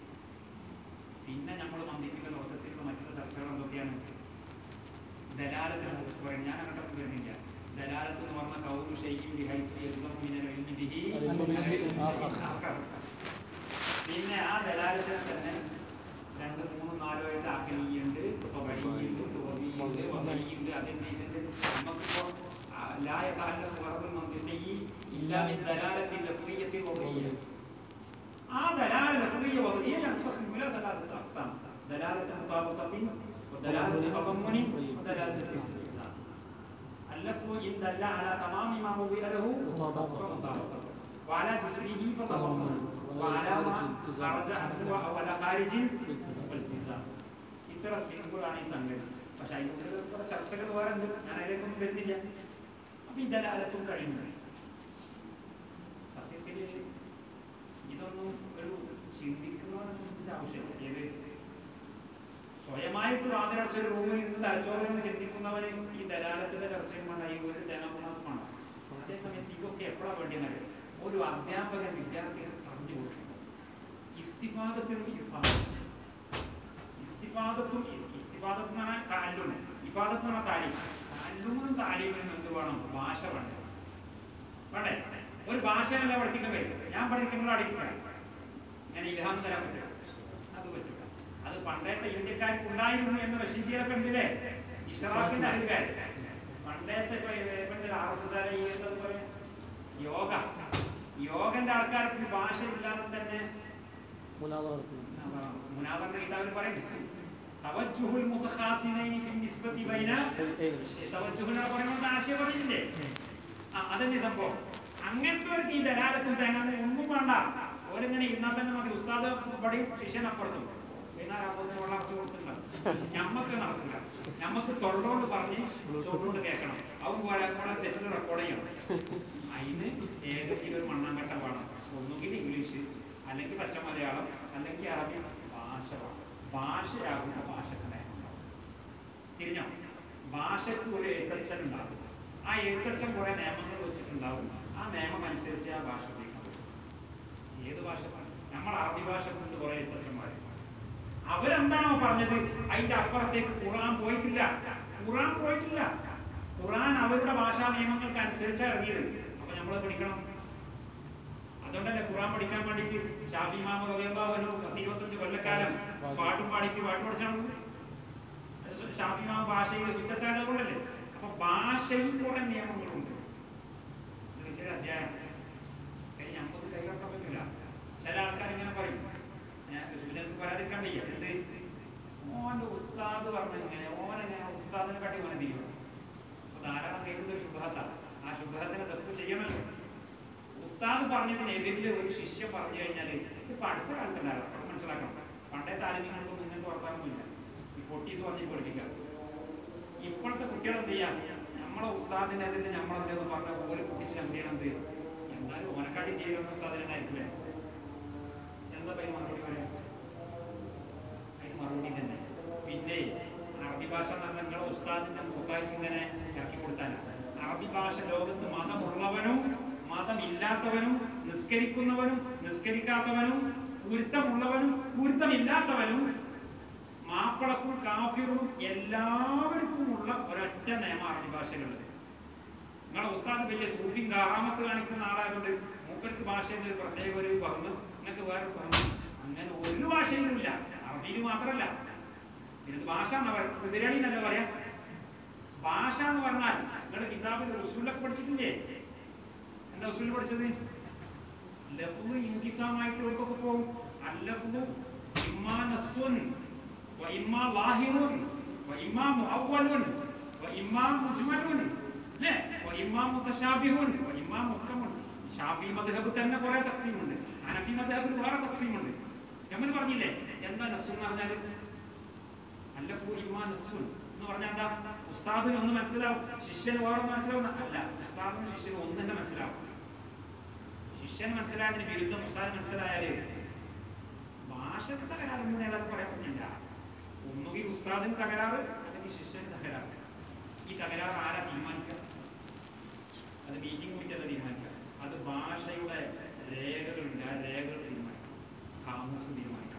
പിന്നെ നമ്മൾ മന്ദിരിക്കുന്ന ലോകത്തിലുള്ള മറ്റുള്ള ചർച്ചകൾ എന്തൊക്കെയാണ് ദലാലത്തിനെ കുറിച്ച് പറയും ഞാൻ അങ്ങോട്ടൊന്നും വരുന്നില്ല ദലാലത്ത് എന്ന് പറഞ്ഞ കൗരു ഷെയ്ഖിൻ ബിഹൈത്ത് യൽസമു മിനൽ ഇൽമി ബിഹി അൽഇൽമു ബിഹി ആഖർ. ആഖർ. പിന്നെ ആ ദലാലത്തിൽ തന്നെ രണ്ട് മൂന്ന് നാലോ ആയിട്ട് ആക്കലിയുണ്ട് തൊബഴിയുണ്ട് തോബിയുണ്ട് വബഴിയുണ്ട് അതുണ്ട് ഇതുണ്ട് നമുക്കിപ്പോ ലായ കാലം വേറൊരു മന്ത്രി ഈ إلا من دلالة لفظية وضعية ആ ദലാല ലഫ്ളിയ വദിയ ينقسم إلى ثلاثة أقسام دلالة مطابقة ودلالة تضمن ودلالة استلزام اللفظ إن دل على تمام ما وضع له مطابقة. فمطابقة وعلى جزئه فتضمن تضمن. وعلى وعلى ما خارج التزام. خرج عنه أو على خارج التزام. التزام ഇത്ര സിമ്പിളാണ് ഈ സംഗതി പക്ഷെ അതിനുള്ളിൽ കുറെ ചർച്ചകൾ വേറെ ഉണ്ട് ഞാൻ അതിലേക്കൊന്നും വരുന്നില്ല അപ്പൊ ഈ ദലാലത്തും കഴിഞ്ഞു സത്യത്തിൽ ഇതൊന്നും ഒരു ചിന്തിക്കുന്നവനെ സംബന്ധിച്ച് ആവശ്യമില്ല ഏത് സ്വയമായിട്ട് വാതിലടച്ച ഒരു റൂമിൽ ഇരുന്ന് തലച്ചോറിലൊന്ന് ചിന്തിക്കുന്നവന് ഈ ദലാലത്തിന്റെ ചർച്ചയും വേണ്ട ഈ ഒരു തേങ്ങാപ്പുറത്തും വേണം അതേസമയത്ത് ഇതൊക്കെ എപ്പോഴാണ് വേണ്ടിയെന്നത് ഒരു അധ്യാപകൻ വിദ്യാർത്ഥികൾക്ക് പറഞ്ഞു കൊടുക്കണം ഇസ്തിഫാദത്തിനും ഇഫാദത്തും ഇസ്തിഫാദത്തും ഇസ്- ഇസ്തിഫാദത്ത് എന്ന് പറഞ്ഞാൽ താലും ഇഫാദത്ത് എന്ന് പറഞ്ഞാൽ താലീം താലൂമിനും താലീമിനും എന്ത് വേണം ഭാഷ വേണ്ട വേണ്ടേ ഒരു ഭാഷയല്ല പഠിപ്പിക്കാൻ കഴിയും ഞാൻ പഠിക്കുമ്പോൾ അടിക്കാം ഇങ്ങനെ ഇലഹാം തരാൻ പറ്റും അത് പറ്റില്ല അത് പണ്ടത്തെ ഇന്ത്യക്കാർക്ക് ഉണ്ടായിരുന്നു എന്ന റഷീദിയൊക്കെ ഉണ്ടല്ലേ ഇഷറാഖിന്റെ അധികാർ പണ്ടത്തെ ഇപ്പൊ ഇവന്റെ ആർ എസ് എസ് ഈ പോലെ യോഗ യോഗന്റെ ആൾക്കാർക്ക് ഭാഷ ഇല്ലാതെ തന്നെ മുനാദറത്തിൽ മുനാദറിന്റെ കിതാബിൽ പറയുന്നു തവജ്ജുഹുൽ മുതഖാസിമൈനി ഫി നിസ്ബതി ബൈന തവജ്ജുഹിനെ പറയുന്നത് ആശയം പറയുന്നില്ലേ ആ അതന്നെ സംഭവം അങ്ങനത്തെ ഒരു ഈ ദലാലത്തും തേങ്ങാനും ഒന്നും വേണ്ട ഓരിങ്ങനെ ഇരുന്നാൽ തന്നെ മതി ഉസ്താദ് ഇവിടെ ശിഷ്യൻ അപ്പുറത്തും വൈകുന്നേരം ആകുമ്പോൾ വെള്ളം അടച്ചു കൊടുക്കുന്നുണ്ടാവും ഞമ്മക്ക് നടക്കില്ല ഞമ്മക്ക് തൊള്ളോണ്ട് പറഞ്ഞ് ചോറുകൊണ്ട് കേൾക്കണം അവൻ പോലെ സെറ്റിൽ റെക്കോർഡ് ചെയ്യണം അതിന് ഏതെങ്കിലും ഒരു മണ്ണാങ്കട്ട വേണം ഒന്നുകിൽ ഇംഗ്ലീഷ് അല്ലെങ്കിൽ പച്ച മലയാളം അല്ലെങ്കിൽ അറബി ഭാഷ വേണം ഭാഷയാകുമ്പോൾ ഭാഷക്ക് നയമുണ്ടാവും തിരിഞ്ഞോ ഭാഷയ്ക്ക് ഒരു എഴുത്തച്ഛൻ ഉണ്ടാകും ആ എഴുത്തച്ഛൻ കുറെ നിയമങ്ങൾ വെച്ചിട്ടുണ്ടാവും ആ നിയമം അനുസരിച്ച് ആ ഭാഷ ഉപയോഗിക്കാൻ പറ്റും ഏത് ഭാഷ നമ്മൾ അറബി ഭാഷ കൊണ്ട് കുറെ എഴുത്തച്ഛന്മാർ അവരെന്താണോ പറഞ്ഞത് അതിന്റെ അപ്പുറത്തേക്ക് ഖുറാൻ പോയിട്ടില്ല ഖുറാൻ പോയിട്ടില്ല ഖുറാൻ അവരുടെ ഭാഷാ നിയമങ്ങൾക്ക് അനുസരിച്ചാണ് ഇറങ്ങിയത് അപ്പൊ നമ്മൾ പഠിക്കണം അതുകൊണ്ടല്ലേ ഖുറാൻ പഠിക്കാൻ വേണ്ടിയിട്ട് ഷാഫി മാമ റബിയാബാഹനു പത്ത് ഇരുപത്തഞ്ച് കൊല്ലക്കാലം പാട്ടും പാടിക്ക് പാട്ട് പഠിച്ചാണ് ഷാഫി മാമ ഭാഷയിൽ ഉച്ചത്തായത് കൊണ്ടല്ലേ അപ്പൊ ഭാഷയിൽ കുറെ നിയമങ്ങളുണ്ട് ഇത് വലിയൊരു അധ്യായം കൈ നമുക്ക് കൈകടക്കാൻ പറ്റില്ല ചില ആൾക്കാർ ഇങ്ങനെ പറയും ഞാൻ സൂചനക്ക് പറയാതിരിക്കാൻ വയ്യ എന്ത് ഓന്റെ ഉസ്താദ് പറഞ്ഞു ഇങ്ങനെ ഓനെങ്ങനെ ഉസ്താദിനെ കാട്ടി ഓനെ തീരുമാനം അപ്പൊ ധാരാളം കേൾക്കുന്ന ഒരു ശുഭഹത്താണ് ആ ശുഭഹത്തിനെ തപ്പ് ചെയ്യണമല്ലോ ഉസ്താദ് പറഞ്ഞതിനെതിരിൽ ഒരു ശിഷ്യം പറഞ്ഞു കഴിഞ്ഞാൽ ഇപ്പൊ അടുത്ത കാലത്തുണ്ടാകാം അത് മനസ്സിലാക്കണം പണ്ടേ താലിമ്യങ്ങൾക്കൊന്നും ഇങ്ങനത്തെ വർത്താനൊന്നുമില്ല ഈ പൊട്ടീസ് പറഞ്ഞ് പഠിപ്പിക്കാം ഇപ്പോഴത്തെ കുട്ടികൾ എന്ത് ചെയ്യാം നമ്മളെ ഉസ്താദിനെതിരെ നമ്മളെന്തെന്ന് പറഞ്ഞ ഓല് കുട്ടിച്ച് എന്ത് ചെയ്യണം എന്ത് എന്നാലും ഓനക്കാട്ടി തീരുന്ന ഉസ്താദിനായിരിക്കില്ലേ എന്താ പൈ മറുപടി പറയാം അതിന് മറുപടി തന്നെ പിന്നെ അറബി ഭാഷ എന്ന് പറഞ്ഞാൽ നിങ്ങളെ ഉസ്താദിന്റെ മുഖായിട്ട് ഇങ്ങനെ ഇറക്കി കൊടുത്താലാണ് അറബി ഭാഷ ലോകത്ത് മതമുള്ളവനും മതമില്ലാത്തവനും നിസ്കരിക്കുന്നവനും നിസ്കരിക്കാത്തവനും കുരുത്തമുള്ളവനും കുരുത്തമില്ലാത്തവനും മാപ്പിളക്കും കാഫിറും എല്ലാവർക്കുമുള്ള ഒരൊറ്റ നിയമ അറബി ഭാഷയിലുള്ളത് നിങ്ങളെ ഉസ്താദ് വലിയ സൂഫിയും കാറാമത്ത് കാണിക്കുന്ന ആളായതുകൊണ്ട് മൂപ്പർക്ക് ഭാഷയിൽ ഒരു പ്രത്യേക ഒരു പറഞ്ഞു നിങ്ങൾക്ക് വേറെ പറഞ്ഞു അങ്ങനെ ഒരു ഭാഷയിലുമില്ല അറബിയിൽ മാത്രമല്ല ഇത് ഭാഷ എന്നാ പറയാ കുതിരണി എന്നല്ല പറയാ ഭാഷ എന്ന് പറഞ്ഞാൽ നിങ്ങളുടെ കിതാബിൽ റസൂലൊക്കെ പഠിച്ചിട്ടില്ലേ എന്താ റസൂൽ പഠിച്ചത് ലഫ്ള് ഇൻകിസാമായിട്ട് എവിടേക്കൊക്കെ പോകും അല്ലഫ്ളു ഇമ്മാ നസ്സുൻ وإما ظاهر وإما مؤول وإما مجمل ല്ലേ وإما متشابه وإما محكم ഷാഫി മദ്ഹബ് തന്നെ കുറെ തക്സീമുണ്ട് ഹനഫി മദ്ഹബിൽ വേറെ തക്സീമുണ്ട് നമ്മൾ പറഞ്ഞില്ലേ എന്താ നസ്സു എന്ന് പറഞ്ഞാൽ അല്ലഫു ഇമ്മാ നസ്സുൻ എന്ന് പറഞ്ഞാൽ എന്താ ഉസ്താദിന് ഒന്ന് മനസ്സിലാവും ശിഷ്യന് വേറെ ഒന്ന് മനസ്സിലാവും അല്ല ഉസ്താദിനും ശിഷ്യനും ഒന്ന് തന്നെ മനസ്സിലാവും ശിഷ്യന് മനസ്സിലായതിന് വിരുദ്ധം ഉസ്താദിന് മനസ്സിലായാല് ഭാഷക്ക് തകരാറൊന്നും ഏതായാലും പറയാൻ പറ്റില്ല ഒന്നുകിൽ ഉസ്താദിന് തകരാറ് അല്ലെങ്കിൽ ശിഷ്യന് തകരാറ് ഈ തകരാറ് ആരാ തീരുമാനിക്കുക അത് മീറ്റിംഗ് കൂട്ടിയല്ല തീരുമാനിക്കുക അത് ഭാഷയുടെ രേഖകളുണ്ട് ആ രേഖകൾ തീരുമാനിക്കണം കാമൂസ് തീരുമാനിക്കണം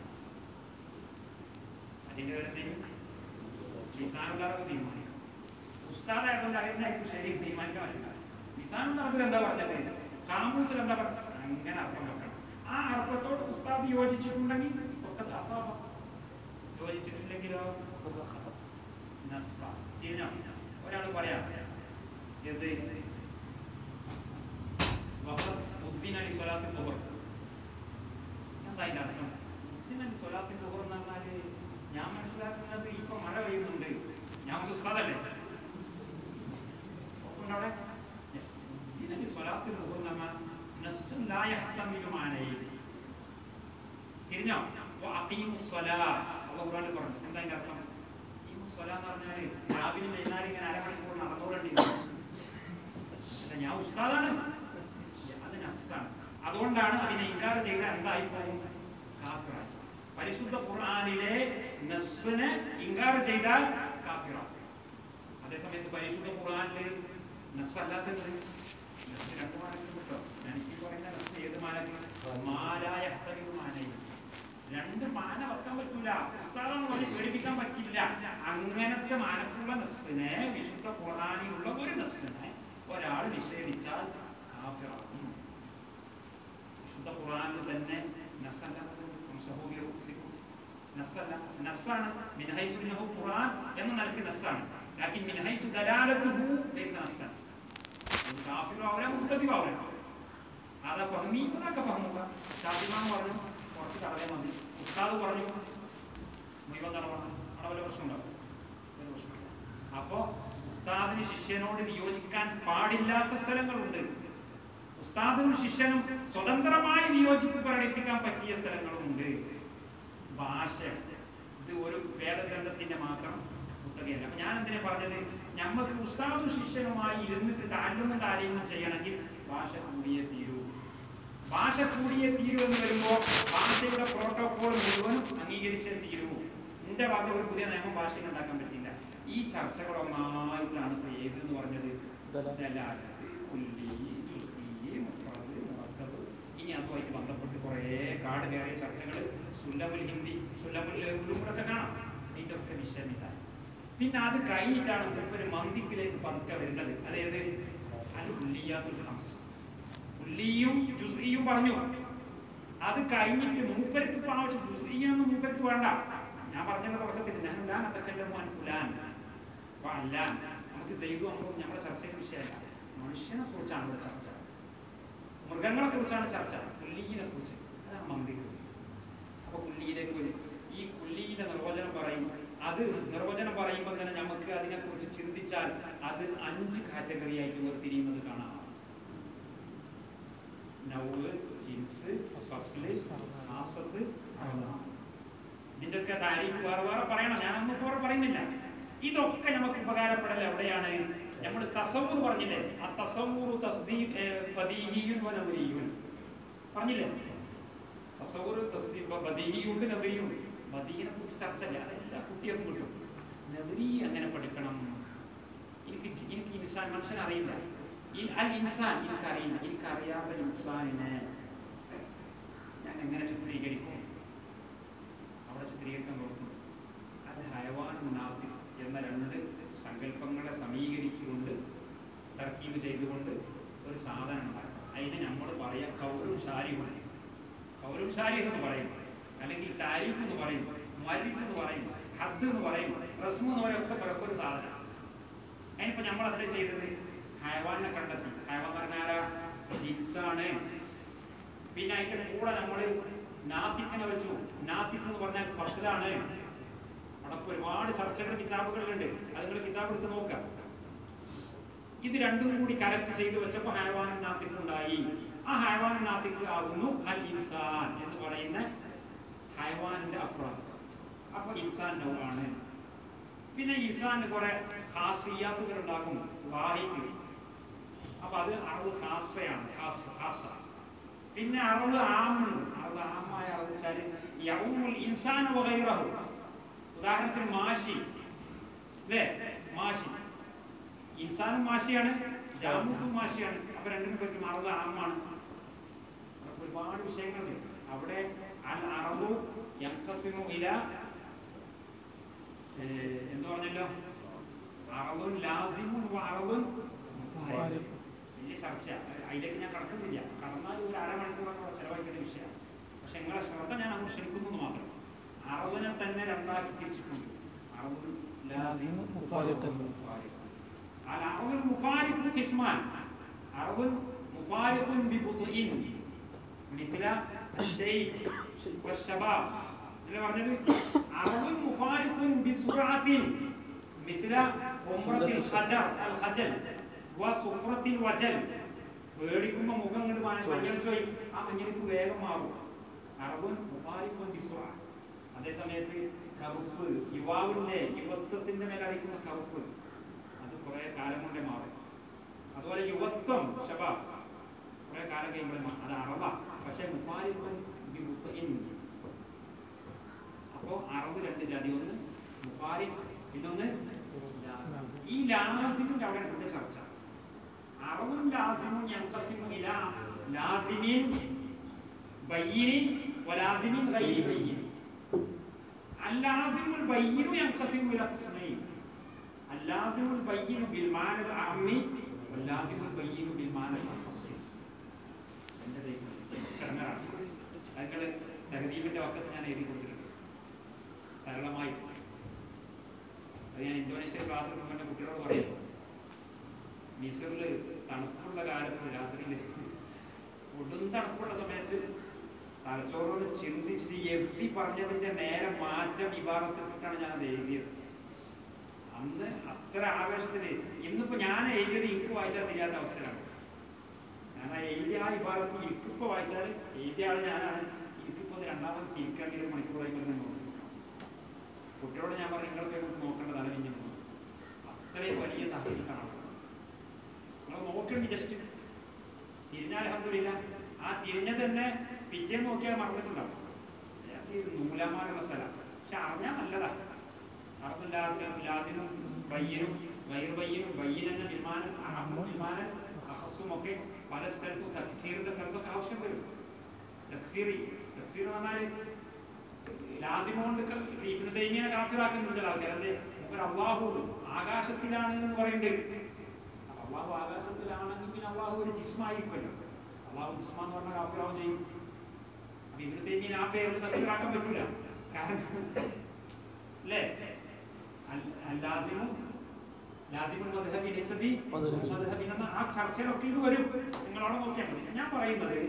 അതിന്റെ പേരെന്തേലും ലിസാനുള്ളവർക്ക് തീരുമാനിക്കണം ഉസ്താദായതുകൊണ്ട് അതിനായിരിക്കും ശരി തീരുമാനിക്കാൻ പറ്റില്ല ലിസാനുള്ള അറബിൽ എന്താ പറഞ്ഞത് കാമൂസിൽ എന്താ പറഞ്ഞത് അങ്ങനെ അർത്ഥം വെക്കണം ആ അർത്ഥത്തോട് ഉസ്താദ് യോജിച്ചിട്ടുണ്ടെങ്കിൽ ഒക്കെ അസാബ യോജിച്ചിട്ടില്ലെങ്കിലോ നസ്സ തിരിഞ്ഞോ ഒരാൾ പറയാം ഇത് ഉദ്ദിനലി സ്വലാത്തിൽ ബുഹർ എന്താ അതിന്റെ അർത്ഥം ഉദ്ദിനലി സ്വലാത്തിൽ ബുഹർ എന്ന് പറഞ്ഞാല് ഞാൻ മനസ്സിലാക്കുന്നത് ഇപ്പൊ മഴ പെയ്യുന്നുണ്ട് ഞാൻ ഒരു ഉസ്താദല്ലേ ഉണ്ടവിടെ ഉദ്ദിനലി സ്വലാത്തിൽ ബുഹർ എന്ന് പറഞ്ഞാൽ നസ്സുൻ ലാ യഹ്തമിലു മാനയിൽ തിരിഞ്ഞോ അഖീമു സ്വലാ അള്ളാഹു ഖുർആനിൽ പറഞ്ഞു എന്താ അതിന്റെ അർത്ഥം അഖീമു സ്വലാ എന്ന് പറഞ്ഞാൽ രാവിലെ വൈകുന്നേരം ഇങ്ങനെ അരമണിക്കൂർ നടന്നുകൊണ്ടിരിക്കും അല്ല ഞാൻ ഉസ്താദാണ് അത് നസ്സാണ് അതുകൊണ്ടാണ് അതിനെ ഇൻകാർ ചെയ്ത എന്തായി പോകും കാഫിറായി പരിശുദ്ധ ഖുർആനിലെ നസ്സിനെ ഇൻകാർ ചെയ്താൽ കാഫിറാവും അതേസമയത്ത് പരിശുദ്ധ ഖുർആനിൽ നസ്സല്ലാത്തത് നസ് രണ്ട് മാനത്തിൽ കിട്ടോ ഞാൻ ഈ പറയുന്ന നസ് ഏത് മാനത്തിൽ മാലായ മാനയിൽ രണ്ട് മാന വെക്കാൻ പറ്റൂല ഉസ്താദെന്ന് പറഞ്ഞ് പേടിപ്പിക്കാൻ പറ്റില്ല അങ്ങനത്തെ മാനത്തുള്ള നസ്സിനെ വിശുദ്ധ ഖുർആനിലുള്ള ഒരു നസ്സിനെ ഒരാൾ നിഷേധിച്ചാൽ കാഫിറാകും വിശുദ്ധ ഖുർആനിൽ തന്നെ നസ്സല്ലാത്തത് സഹോദരി ഉസിക്കും നസ്സല്ല നസ്സാണ് മിൻഹൈസുന്നഹു ഖുർആൻ എന്ന നിലയ്ക്ക് നസ്സാണ് ലാക്കിൻ മിൻഹൈസു ദലാലത്തുഹു ലൈസ നസ്സാൻ ഒരു കാഫിറാവില്ല മുത്തതിവാവില്ല അതാ ഫഹ്മി അതൊക്കെ ഫഹ്മുക ഷാഫിമാൻ പറഞ്ഞു കുറച്ച് തടവേ മതി ഉസ്താദ് പറഞ്ഞു മുഴുവൻ തടവണം അവിടെ വല്ല പ്രശ്നമുണ്ടാവും ഒരു പ്രശ്നമില്ല അപ്പോ ഉസ്താദിന് ശിഷ്യനോട് വിയോജിക്കാൻ പാടില്ലാത്ത സ്ഥലങ്ങളുണ്ട് ഉസ്താദിനും ശിഷ്യനും സ്വതന്ത്രമായി വിയോജിപ്പ് പ്രകടിപ്പിക്കാൻ പറ്റിയ സ്ഥലങ്ങളുമുണ്ട് ഭാഷ ഇത് ഒരു വേദഗ്രന്ഥത്തിന്റെ മാത്രം പുസ്തകമല്ല അപ്പൊ ഞാൻ എന്തിനാ പറഞ്ഞത് നമ്മൾക്ക് ഉസ്താദും ശിഷ്യനുമായി ഇരുന്നിട്ട് താല്യവും താല്യവും ചെയ്യണമെങ്കിൽ ഭാഷ കൂടിയേ തീരൂ ഭാഷ കൂടിയേ തീരൂ എന്ന് വരുമ്പോ ഭാഷയുടെ പ്രോട്ടോകോൾ മുഴുവനും അംഗീകരിച്ചേ തീരൂ എന്റെ വക ഒരു പുതിയ നിയമം ഭാഷയിൽ ഉണ്ടാക്കാൻ പറ്റില്ല ഈ ചർച്ചകൾ ഒന്നായിട്ടാണ് ഇപ്പൊ ഏത് എന്ന് പറഞ്ഞത് ദലാലത്ത്. ദലാലത്ത്, കുല്ലി, ജുസ്ഇ, മുഫ്രദ്, മുറക്കബ്. ഇനി അതുമായിട്ട് ബന്ധപ്പെട്ട് കുറേ കാട് കയറിയ ചർച്ചകൾ സുല്ലമുൽ ഹിന്ദി സുല്ലമുൽ ഉലൂമിലൊക്കെ കാണാം അതിന്റെ ഒക്കെ വിഷയം ഇതാണ് പിന്നെ അത് കഴിഞ്ഞിട്ടാണ് മൂപ്പര് മന്ദിക്കിലേക്ക് പതുക്കെ വരുന്നത് അതായത് അൽ ഉല്ലിയാത്തുൽ ഹംസ് ഉല്ലിയും ജുസ്ഇയും പറഞ്ഞു അത് കഴിഞ്ഞിട്ട് മൂപ്പർക്ക് ഇപ്പൊ ആവശ്യം ജുസ്ഇയൊന്നും മൂപ്പർക്ക് വേണ്ട ഞാൻ പറഞ്ഞത് തുടക്കത്തിൽ ഞാൻ ലാൻ അതക്കല്ലമാൻ ഫുലാൻ അപ്പൊ അല്ല നമുക്ക് ചെയ്തു നമ്മൾ നമ്മുടെ ചർച്ചയുടെ വിഷയമല്ല മനുഷ്യനെ കുറിച്ചാണ് ഇവിടെ ചർച്ച മൃഗങ്ങളെ കുറിച്ചാണ് ചർച്ച പുല്ലീനെ കുറിച്ച് അതാണ് മന്ദിക്ക് അപ്പൊ പുല്ലിയിലേക്ക് വരും ഈ പുല്ലിയുടെ നിർവചനം പറയും അത് നിർവചനം പറയുമ്പോൾ തന്നെ നമുക്ക് അതിനെക്കുറിച്ച് ചിന്തിച്ചാൽ അത് അഞ്ച് കാറ്റഗറി ആയിട്ട് വേർതിരിയുന്നത് കാണാം നൗവ് ജിൻസ് ഫസ്ല് ഹാസത്ത് അറന്നാം ഇതിന്റെയൊക്കെ താരീഫ് വേറെ വേറെ പറയണം ഞാനൊന്നും വേറെ പറയുന്നില്ല ഇതൊക്കെ നമുക്ക് ഉപകാരപ്പെടൽ എവിടെയാണ് നമ്മൾ തസവൂർ പറഞ്ഞില്ലേ ആ തസവൂർ തസ്ദീ പദീഹിയും നവരിയും പറഞ്ഞില്ലേ തസവൂർ തസ്ദീ ബദീഹിയുണ്ട് നവരിയുണ്ട് ബദീഹിനെ കുറിച്ച് ചർച്ചയില്ല അതെല്ലാ കുട്ടികൾക്കും കിട്ടും നവരി എങ്ങനെ പഠിക്കണം എനിക്ക് ജി- എനിക്ക് ഇൻസാൻ മനുഷ്യൻ അറിയില്ല ഈ അൽ ഇൻസാൻ എനിക്കറിയില്ല എനിക്കറിയാത്ത ഇൻസാനിനെ ഞാൻ എങ്ങനെ ചിത്രീകരിക്കും അവിടെ ചിത്രീകരിക്കാൻ നോക്കും അത് ഹയവാൻ നാഫി എന്ന രണ്ട് സങ്കല്പങ്ങളെ സമീകരിച്ചുകൊണ്ട് തർക്കീബ് ചെയ്തുകൊണ്ട് ഒരു സാധനം ഉണ്ടാക്കണം അതിന് നമ്മൾ പറയാം കൗരും ഷാരിഹും കൗരും ഷാരിഹ് എന്ന് പറയും അല്ലെങ്കിൽ താരീഫ് എന്ന് പറയും മരിഫ് എന്ന് പറയും ഹദ് എന്ന് പറയും റസ്മു എന്ന് പറയും ഒക്കെ പിറക്കെ ഒരു സാധനം അതിനിപ്പോ നമ്മൾ അതിൽ ചെയ്തത് ഹയവാനെ കണ്ടെത്തി ഹയവാൻ എന്ന് പറഞ്ഞാൽ ആരാ ജിൻസാണ് പിന്നെ അതിന്റെ കൂടെ നമ്മൾ നാത്തിക്കിനെ വെച്ചു നാത്തിക്ക് എന്ന് പറഞ്ഞാൽ ഫസ്ലാണ് അടക്കം ഒരുപാട് ചർച്ചകൾ കിതാബുകളിലുണ്ട് അത് നിങ്ങൾ കിതാബ് എടുത്ത് നോക്കുക ഇത് രണ്ടും കൂടി കലക്ട് ചെയ്ത് വെച്ചപ്പോൾ ഹയവാനും നാത്തിക്ക് ഉണ്ടായി ആ ഹയവാനും നാത്തിക്ക് ആകുന്നു അൽ ഇൻസാൻ എന്ന് പറയുന്ന ഹയവാനിന്റെ അഫ്രാദ് അപ്പൊ ഇൻസാൻ നൗആണ് പിന്നെ ഇൻസാന് കുറെ ഖാസിയാത്തുകൾ ഉണ്ടാകും വാഹിക്ക് അപ്പൊ അത് അറവ് ഖാസയാണ് ഖാസ ഖാസ പിന്നെ അറവ് ആമുണ്ട് അറവ് ആമായ അറവ് വെച്ചാൽ യൗമുൽ ഇൻസാന വഗൈറഹു ഉദാഹരണത്തിന് മാഷി അല്ലേ മാഷി ഇൻസാനും മാഷിയാണ് ജാമൂസും മാഷിയാണ് അപ്പൊ രണ്ടിനും പറ്റും അറവ് ആമാണ് അതൊക്കെ ഒരുപാട് വിഷയങ്ങളുണ്ട് അവിടെ അൽ അറബു യൻഖസിമു ഇല ഏഹ്, എന്ത് പറഞ്ഞല്ലോ അറബുൻ ലാസിമുൻ അറബുൻ മുഫാരിഖ്. വലിയ ചർച്ച അതിലേക്ക് ഞാൻ കടക്കുന്നില്ല കടന്നാൽ ഒരു അരമണിക്കൂറൊക്കെ ചെലവഴിക്കേണ്ട വിഷയമാണ് പക്ഷെ നിങ്ങളെ ശ്രദ്ധ ഞാൻ അങ്ങോട്ട് ക്ഷണിക്കുന്നു എന്ന് മാത്രം അറബിനെ തന്നെ രണ്ടാക്കി തിരിച്ചിട്ടുണ്ട് അറബുൻ ലാസിം മുഫാരിഖ്. മുഫാരിഖ്. അൽ അറബുൽ മുഫാരിഖ് ഖിസ്മാൻ അറബുൻ മുഫാരിഖുൻ ബിബുത്ഇൻ മിസ്ല الشيب والشباب اللي പറഞ്ഞത് عرض مفارق بسرعة مثل حمرة الخجل الخجل وصفرة الوجل പേടിക്കുമ്പോ മുഖം കൊണ്ട് മഞ്ഞളിച്ചു പോയി ആ മഞ്ഞളിപ്പ് വേഗം മാറും അറബുൻ മുഫാരിഖുൻ ബിസുറ അതേ സമയത്ത് കറുപ്പ് യുവാവിന്റെ യുവത്വത്തിന്റെ മേലെ അടിക്കുന്ന കറുപ്പ് അത് കുറെ കാലം കൊണ്ടേ മാറും അതുപോലെ യുവത്വം ശബ കുറെ കാലം കഴിയുമ്പോൾ മാ- അത് അറബ പക്ഷെ മുഫാരിഖുൻ ബിമുത്തഇൻ അപ്പോ അറബ് രണ്ട് ജാതി ഒന്ന് മുഫാരിഖ് പിന്നൊന്ന് ലാസിം. ഈ ലാസിമിന്റെ അവിടെ എന്റെ ചർച്ച അറബും ലാസിമും യൻഖസിമു ഇലാ ലാസിമിൻ ബയ്യിനിൻ വലാസിമിൻ ഗൈരി ബയ്യിൻ اللازم البين ينقسم الى قسمين اللازم البين بالمعنى العام واللازم البين بالمعنى الخاص എന്റെ ദൈവം കടങ്ങറാണ് അതിങ്ങൾ തഹദീബിന്റെ വക്കത്ത് ഞാൻ എഴുതി കൊടുത്തിട്ടുണ്ട് സരളമായിട്ട് അത് ഞാൻ ഇന്തോനേഷ്യ ക്ലാസ് എടുക്കുമ്പോൾ എൻ്റെ കുട്ടികളോട് പറയും മിസറിൽ തണുപ്പുള്ള കാലത്ത് രാത്രിയിൽ കൊടും തണുപ്പുള്ള സമയത്ത് തലച്ചോറോട് ചിന്തിച്ചിട്ട് എസ് ഡി പറഞ്ഞതിന്റെ നേരെ മാറ്റം വിഭാഗത്തിട്ടാണ് ഞാൻ അത് എഴുതിയത് അന്ന് അത്ര ആവേശത്തില് ഇന്നിപ്പോ ഞാൻ എഴുതിയത് എനിക്ക് വായിച്ചാൽ തിരിയാത്ത അവസ്ഥയാണ് ഞാൻ ആ എഴുതിയ ആ വിഭാഗത്തിൽ എനിക്കിപ്പോ വായിച്ചാൽ എഴുതിയ ആൾ ഞാനാണ് എനിക്കിപ്പോ ഒന്ന് രണ്ടാമത് തിരിക്കേണ്ടി ഒരു മണിക്കൂറായി പറഞ്ഞ് നോക്കി കുട്ടികളോട് ഞാൻ പറഞ്ഞു നിങ്ങളൊക്കെ നമുക്ക് നോക്കേണ്ടതാണ് പിന്നെ അത്രയും വലിയ തഹീക്കാണ് നിങ്ങൾ നോക്കണ്ടി ജസ്റ്റ് തിരിഞ്ഞാൽ അലഹമില്ല ആ തിരിഞ്ഞത് തന്നെ പിറ്റേന്ന് നോക്കിയാൽ മറന്നിട്ടുണ്ടാവും അത് ഈ നൂലാമാലുള്ള സ്ഥലം പക്ഷെ അറിഞ്ഞാൽ നല്ലതാ അറബും ലാസിനും ലാസിനും ബയ്യനും വൈർ ബയ്യനും ബയ്യനെന്ന വിമാനം അറബും വിമാനം അഹസും ഒക്കെ പല സ്ഥലത്തും തക്ഫീറിന്റെ സ്ഥലത്തൊക്കെ ആവശ്യം വരും തക്ഫീറി തക്ഫീർ എന്ന് പറഞ്ഞാൽ ലാസിമ കൊണ്ട് ഇബ്നു തൈമിയെ കാഫിറാക്കുന്ന ചില ആൾക്കാർ അല്ലേ മൂപ്പർ അള്ളാഹു ആകാശത്തിലാണ് എന്ന് പറയുന്നുണ്ട് അപ്പൊ അള്ളാഹു ആകാശത്തിലാണെങ്കിൽ പിന്നെ അള്ളാഹു ഒരു ജിസ്മായിരിക്കുമല്ലോ അള്ളാഹു ജിസ്മ എന്ന് പറഞ്ഞാൽ കാഫിറാവും ചെയ്യും അപ്പൊ ഇബ്നു തൈമിയെ ആ പേരിൽ തക്ഫീറാക്കാൻ പറ്റില്ല കാരണം അല്ലേ അൽ- അൽ ലാസിമു ലാസിമുൽ മദ്ഹബി ലൈസബി മദ്ഹബി. മദ്ഹബി എന്ന ആ ചർച്ചയിലൊക്കെ ഇത് വരും നിങ്ങളവിടെ നോക്കിയാൽ മതി ഞാൻ പറയുന്നത്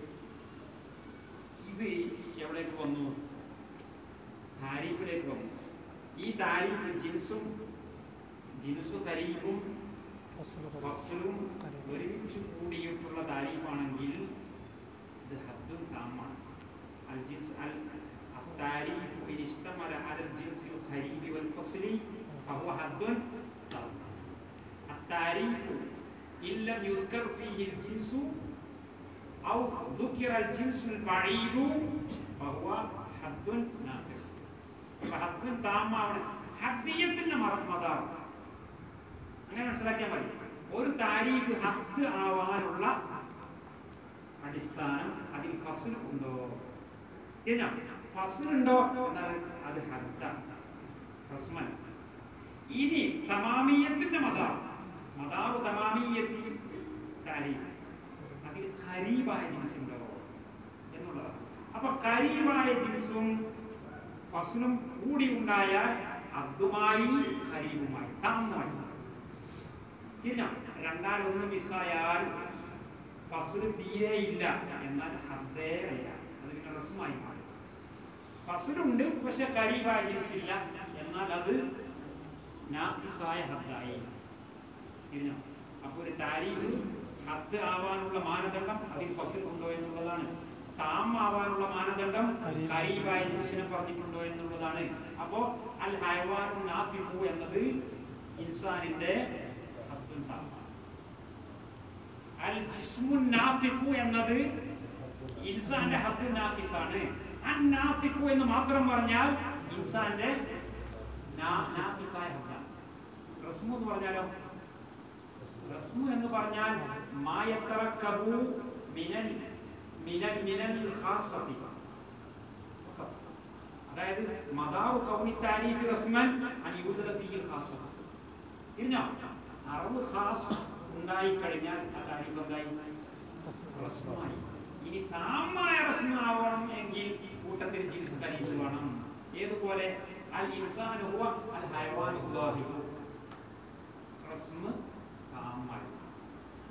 ഇത് എവിടേക്ക് വന്നു താരീഫിലേക്ക് വന്നു ഈ താരീഫ് ജിൻസും ജിൻസു തരീഫും ഫസ്ലും ഒരുമിച്ച് കൂടിയിട്ടുള്ള താരീഫാണെങ്കിൽ ഇത് ഹദ്ദുൻ താമാണ് അൽ ജിൻസ് അൽ التعريف إن اشتمل على الجنس القريب والفصل فهو حد تام التعريف إن لم يذكر فيه الجنس أو ذكر الجنس البعيد فهو حد ناقص فحد تام ഹദ്ദിയത്തിന്റെ മതം അങ്ങനെ മനസ്സിലാക്കിയാൽ മതി ഒരു താരീഖ് ഹത്ത് ആവാനുള്ള അടിസ്ഥാനം അതിൽ ഫസൽ ഉണ്ടോ കഴിഞ്ഞോ ഫസൽ ഉണ്ടോ എന്നാൽ അത് ഹദ്ദാണ് റസ്മൻ ഇനി തമാമിയത്തിന്റെ മതാർ മതാവ് തമാമിയത്തി താരീഖ് അതിൽ ഖരീബായ ജിൻസ് ഉണ്ടോ എന്നുള്ളതാണ് അപ്പൊ ഖരീബായ ജിൻസും ഫസലും കൂടി ഉണ്ടായാൽ അബ്ദുമായി ഖരീബുമായി താമുമായി തിരിഞ്ഞോ രണ്ടാലൊന്ന് മിസ്സായാൽ ഫസൽ തീരെ ഇല്ല എന്നാൽ ഹദ്ദേ അല്ല അത് പിന്നെ റസ്മായി മാറി ഫസലുണ്ട് പക്ഷെ ഖരീബായ ജിൻസ് ഇല്ല എന്നാൽ അത് നാഫിസായ ഹദ്ദായി തിരിഞ്ഞോ അപ്പോൾ ഒരു താരീഖ് ഹദ് ആവാനുള്ള മാനദണ്ഡം അതിൽ ഫസൽ ഉണ്ടോ എന്നുള്ളതാണ് താം ആവാനുള്ള മാനദണ്ഡം ഖരീബ്. ഖരീബായ ജിൻസിനെ പറഞ്ഞിട്ടുണ്ടോ എന്നുള്ളതാണ് അപ്പോ അൽ ഹൈവാനു നാഫിഖു എന്നത് ഇൻസാനിന്റെ ഹദ്ദുൻ താമാണ് അൽ ജിസ്മുൻ നാഫിഖു എന്നത് ഇൻസാന്റെ ഹദ്ദുൻ നാഫിസാണ് അൻ നാഫിഖു എന്ന് മാത്രം പറഞ്ഞാൽ ഇൻസാന്റെ നാ- നാഫിസായ ഹദ്ദാണ് റസ്മു എന്ന് പറഞ്ഞാലോ റസ്മു എന്ന് പറഞ്ഞാൽ മായത്തറക്കബു മിനൽ മിനൽ മിനൽ ഖാസതി ഫഖത്ത്. അതായത് മദാറു കൗനി താരീഫി റസ്മൻ അൻ യൂസദ ഫീഹിൽ ഖാസത്ത് തിരിഞ്ഞോ അറബ് ഖാസ് ഉണ്ടായി കഴിഞ്ഞാൽ ആ താരീഫ് എന്തായി റസ്മായി ഇനി താമായ റസ്മ ആവണം എങ്കിൽ കൂട്ടത്തിൽ ജിൻസ് താരീഫ് വേണം ഏതുപോലെ അൽ ഇൻസാനു ഹുവ അൽ ഹയവാനു വാഹിദു റസ്മ് താമായി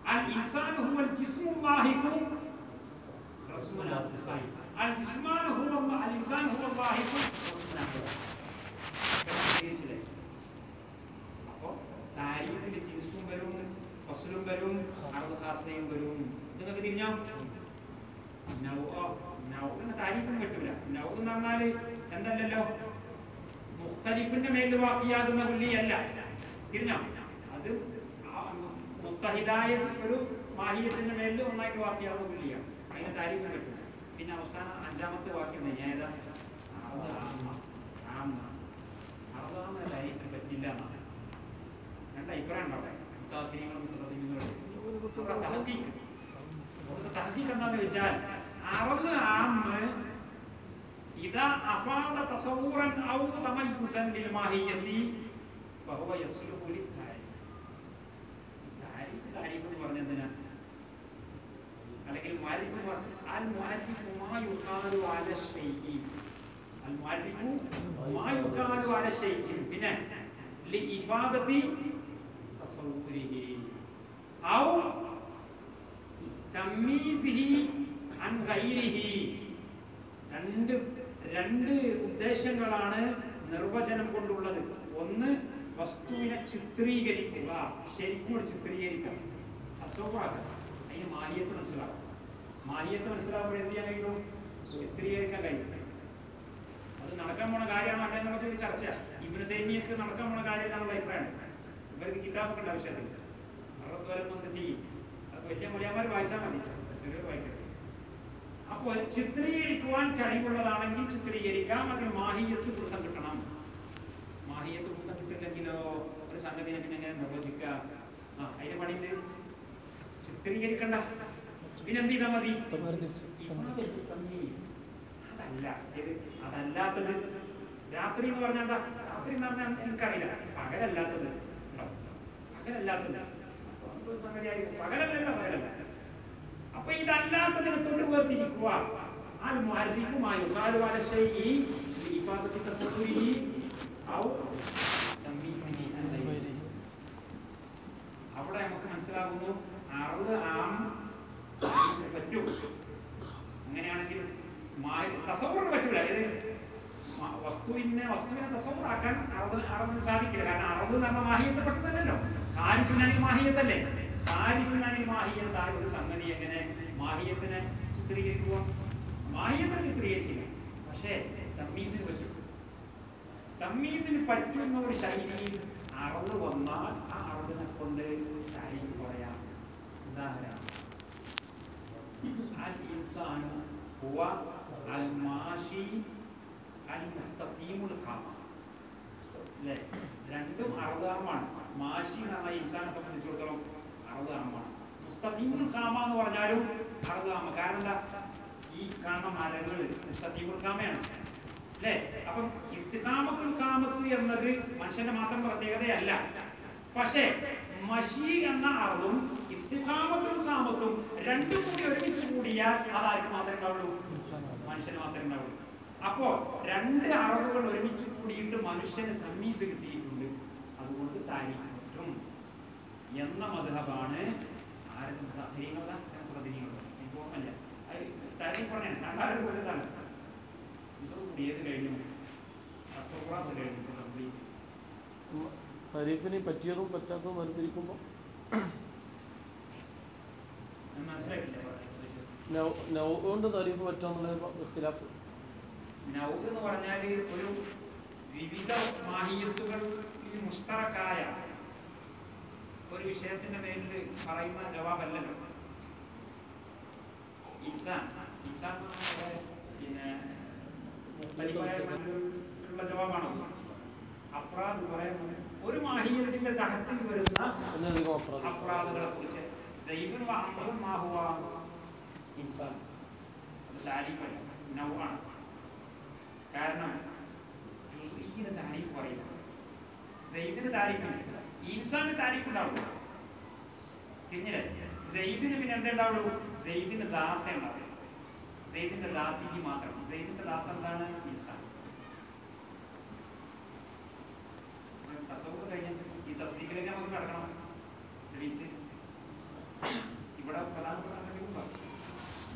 അൽ ഇൻസാനു ഹുവൽ ജിസ്മു വാഹിഖു റസ്മുൽ ആഖിസായി അൽ ജിസ്മാനു ഹുവ അൽ ഇൻസാനു ഹുവ വാഹിഖു റസ്മുൽ ആഖിസായി ശരിയല്ലേ അപ്പോ താരീഖിന്റെ ജിൻസും വരും ഫസ്ലും വരും അറബ് ഖാസയും വരും നിങ്ങൾക്ക് തിരിഞ്ഞോ നൗഅ നൗഇന് താരീഖിന് പറ്റൂല നൗ എന്ന് പറഞ്ഞാല് എന്തല്ലല്ലോ മുഖ്തലിഫിന്റെ മേൽ വാക്കിയാകുന്ന പുള്ളിയല്ല തിരിഞ്ഞോ അത് ആ മുത്തഹിദായ ഒരു മാഹിയത്തിന്റെ മേലിൽ ഒന്നായിട്ട് വാക്കിയാകുന്ന പുള്ളിയാണ് അതിന് താരീഖിന് പറ്റൂല പിന്നെ അവസാനം അഞ്ചാമത്തെ വാക്യം തന്നെ ഏതാ അറബ് ആമ്മ ആമ്മ അറബ് ആമ്മ താരീഖിന് പറ്റില്ല എന്നാണ് രണ്ട് അഭിപ്രായം ഉണ്ടാവും മുത്താഹിരികളും മുത്തഖദ്ദിമീങ്ങളും തഹഖീഖ് ഇവിടുത്തെ തഹഖീഖ് എന്താന്ന് വെച്ചാൽ അറബ് ആമ്മ് إذا أفاد تصورا أو تميزا للماهية فهو يصلح للتعريف تعريف تعريف എന്ന് പറഞ്ഞാൽ എന്തിനാ അല്ലെങ്കിൽ മുഅരിഫ് എന്ന് പറഞ്ഞാൽ അൽ മുഅരിഫ് മാ യുഖാലു അല ഷൈഇ അൽ മുഅരിഫ് മാ യുഖാലു അല ഷൈഇ പിന്നെ ലിഇഫാദതി തസവ്വുരിഹി ഔ തമ്മീസിഹി അൻ ഗൈരിഹി രണ്ട് രണ്ട് ഉദ്ദേശങ്ങളാണ് നിർവചനം കൊണ്ടുള്ളത് ഒന്ന് വസ്തുവിനെ ചിത്രീകരിക്കുക ശരിക്കും ഒരു ചിത്രീകരിക്കുക അസൗഭാഗം അതിന് മാഹിയത്ത് മനസ്സിലാവും മാഹിയത്ത് മനസ്സിലാവുമ്പോൾ എന്ത് ചെയ്യാൻ കഴിയുള്ളൂ ചിത്രീകരിക്കാൻ കഴിയും അത് നടക്കാൻ പോണ കാര്യമാണോ അല്ല എന്നുള്ളത് ഒരു ചർച്ച ഇവര് തേമിയൊക്കെ നടക്കാൻ പോണ കാര്യമില്ലാന്നുള്ള അഭിപ്രായമാണ് ഇവർക്ക് കിതാബൊക്കെ ഉണ്ട് ആവശ്യത്തിൽ അറുപത്തി വരെ ചെയ്യും അത് വലിയ മലയാമാർ വായിച്ചാൽ മതി ചെറിയ വായിക്കരുത് അപ്പോൾ ചിത്രീകരിക്കുവാൻ കഴിവുള്ളതാണെങ്കിൽ ചിത്രീകരിക്കാം അതിന് മാഹിയത്ത് വൃത്തം കിട്ടണം മാഹിയത്ത് വൃത്തം കിട്ടില്ലെങ്കിലോ ഒരു സംഗതിനെ പിന്നെ എങ്ങനെ നിർവചിക്കുക ആ അതിന് പണിയുണ്ട് ചിത്രീകരിക്കണ്ട പിന്നെ എന്ത് ചെയ്താൽ മതി വേർതിരിച്ച് ഇഫാദത്ത് തമീസ്. അതല്ല ഇത് അതല്ലാത്തത് രാത്രി എന്ന് പറഞ്ഞാൽ എന്താ രാത്രി എന്ന് പറഞ്ഞാൽ എനിക്കറിയില്ല പകലല്ലാത്തത് ഉണ്ടോ? പകലല്ലാത്തത് അപ്പൊ അതൊരു സംഗതിയായിരിക്കും പകലല്ലല്ലോ പകലല്ല അപ്പൊ ഇതല്ലാത്തതിനെ തൊട്ട് വേർതിരിക്കുക അൽ മുഅരിഫുമായി യുഖാലു അല ശൈഇ ലിഇഫാദത്തി തസവ്വുരിഹി ഔ തമീസിഹി അൻ ഗൈരിഹി. അവിടെ നമുക്ക് മനസ്സിലാകുന്നു അറുത് ആം താരീഖിന് പറ്റും അങ്ങനെയാണെങ്കിൽ തസവൂറിന് പറ്റൂല ഇത് മ- വസ്തുവിനെ വസ്തുവിനെ തസവൂറാക്കാൻ അറബ് അറബിന് സാധിക്കില്ല കാരണം അറബ് എന്ന് പറഞ്ഞ മാഹിയത്തെ പെട്ടതല്ലോ കാരിച്ചുനാനി മാഹിയത്തല്ലേ കാരിച്ചുനാനി മാഹിയത്തായ ഒരു സംഗതി എങ്ങനെ മാഹിയത്തിനെ ചിത്രീകരിക്കുക മാഹിയത്തെ ചിത്രീകരിക്കില്ല പക്ഷേ തമ്മീസിന് പറ്റും തമ്മീസിന് പറ്റുന്ന ഒരു ശൈലിയിൽ അറവ് വന്നാൽ ആ അറവിനെ കൊണ്ട് താരീഖ് പറയാം ഉദാഹരണം അൽ ഇൻസാനു ഹുവ അൽ മാഷി അൽ മുസ്തഖീമുൽ ഖാമ അല്ലേ രണ്ടും അറുതാമാണ് മാഷി എന്ന് പറഞ്ഞാൽ ഇൻസാനെ സംബന്ധിച്ചിടത്തോളം അറുതാമാണ് മുസ്തഖീമുൽ ഖാമ എന്ന് പറഞ്ഞാലും അറുതാമ കാരണം എന്താ ഈ കാണുന്ന മരങ്ങൾ മുസ്തഖീമുൽ ഖാമയാണ് അല്ലേ അപ്പം ഇസ്തിഖാമത്തുൽ ഖാമത്ത് എന്നത് മനുഷ്യന്റെ മാത്രം പ്രത്യേകതയല്ല പക്ഷേ മഷി എന്ന അറുതും ഇസ്തിഖാമത്തുൽ ഖാമത്തും രണ്ടും കൂടി ഒരുമിച്ച് കൂടിയാൽ അതാർക്ക് മാത്രമേ ഉണ്ടാവുള്ളൂ മനുഷ്യന് മാത്രമേ ഉണ്ടാവുള്ളൂ അപ്പോ രണ്ട് അറവുകൾ ഒരുമിച്ച് കൂടിയിട്ട് മനുഷ്യന് തമ്മീസ് കിട്ടിയിട്ടുണ്ട് അതുകൊണ്ട് താരീഖ് പറ്റും എന്ന മധുഹബാണ് ആരുടെ മുത്തഹരീങ്ങളുടെ മുത്തഹദീങ്ങളുടെ എനിക്ക് ഓർമ്മയില്ല താരീഖ് പറഞ്ഞ രണ്ടായിരം കൊല്ലത്താണ് ഇതോട് കൂടിയത് കഴിഞ്ഞു അസൗറാത്ത് കഴിഞ്ഞു കംപ്ലീറ്റ് താരീഫിന് പറ്റിയതും പറ്റാത്തതും വേർതിരിക്കുമ്പോൾ ഞാൻ മനസ്സിലാക്കില്ല പറയാൻ ചോദിച്ചത് നൗ നൗ കൊണ്ട് താരീഫ് പറ്റാന്നുള്ള ഇഖ്തിലാഫ് നൗ എന്ന് പറഞ്ഞാൽ ഒരു വിവിധ മാഹിയത്തുകൾ ഈ മുസ്തറക്കായ ഒരു വിഷയത്തിന്റെ പേരിൽ പറയുന്ന ജവാബല്ലല്ലോ ഇൻസാൻ ഇൻസാൻ എന്ന് പറഞ്ഞാൽ പിന്നെ മുഖ്തലിഫായ മനുഷ്യർക്കുള്ള ജവാബാണല്ലോ അഫ്രാദ് കുറെ ഒരു മാഹിയത്തിന്റെ തഹത്തിൽ വരുന്ന ഒന്നിലധികം അഫ്രാദ് അഫ്രാദുകളെ കുറിച്ച് സൈദുൻ വ അംറുൻ മാ ഹുവ ഇൻസാൻ അത് താരീഫല്ല നൗആണ് കാരണം ജുസ്ഇയ്യിന് താരീഫ് പറയില്ല സൈദിന് താരീഫില്ല ഇൻസാന് താരീഫ് ഉണ്ടാവും തിരിഞ്ഞില്ലേ സെയ്ദിന് പിന്നെ എന്തുണ്ടാവുള്ളൂ സെയ്ദിന് ദാത്ത ഉണ്ടാവും സെയ്ദിന്റെ ദാത്തിക്ക് മാത്രം സെയ്ദിന്റെ ദാത്ത എന്താണ് ഇൻസാൻ തസവുക്ക് കഴിഞ്ഞ് ഈ തസ്ദീഖിലേക്ക് നമുക്ക് കടക്കണം ഒരു മിനിറ്റ് ഇവിടെ പ്രധാനപ്പെട്ട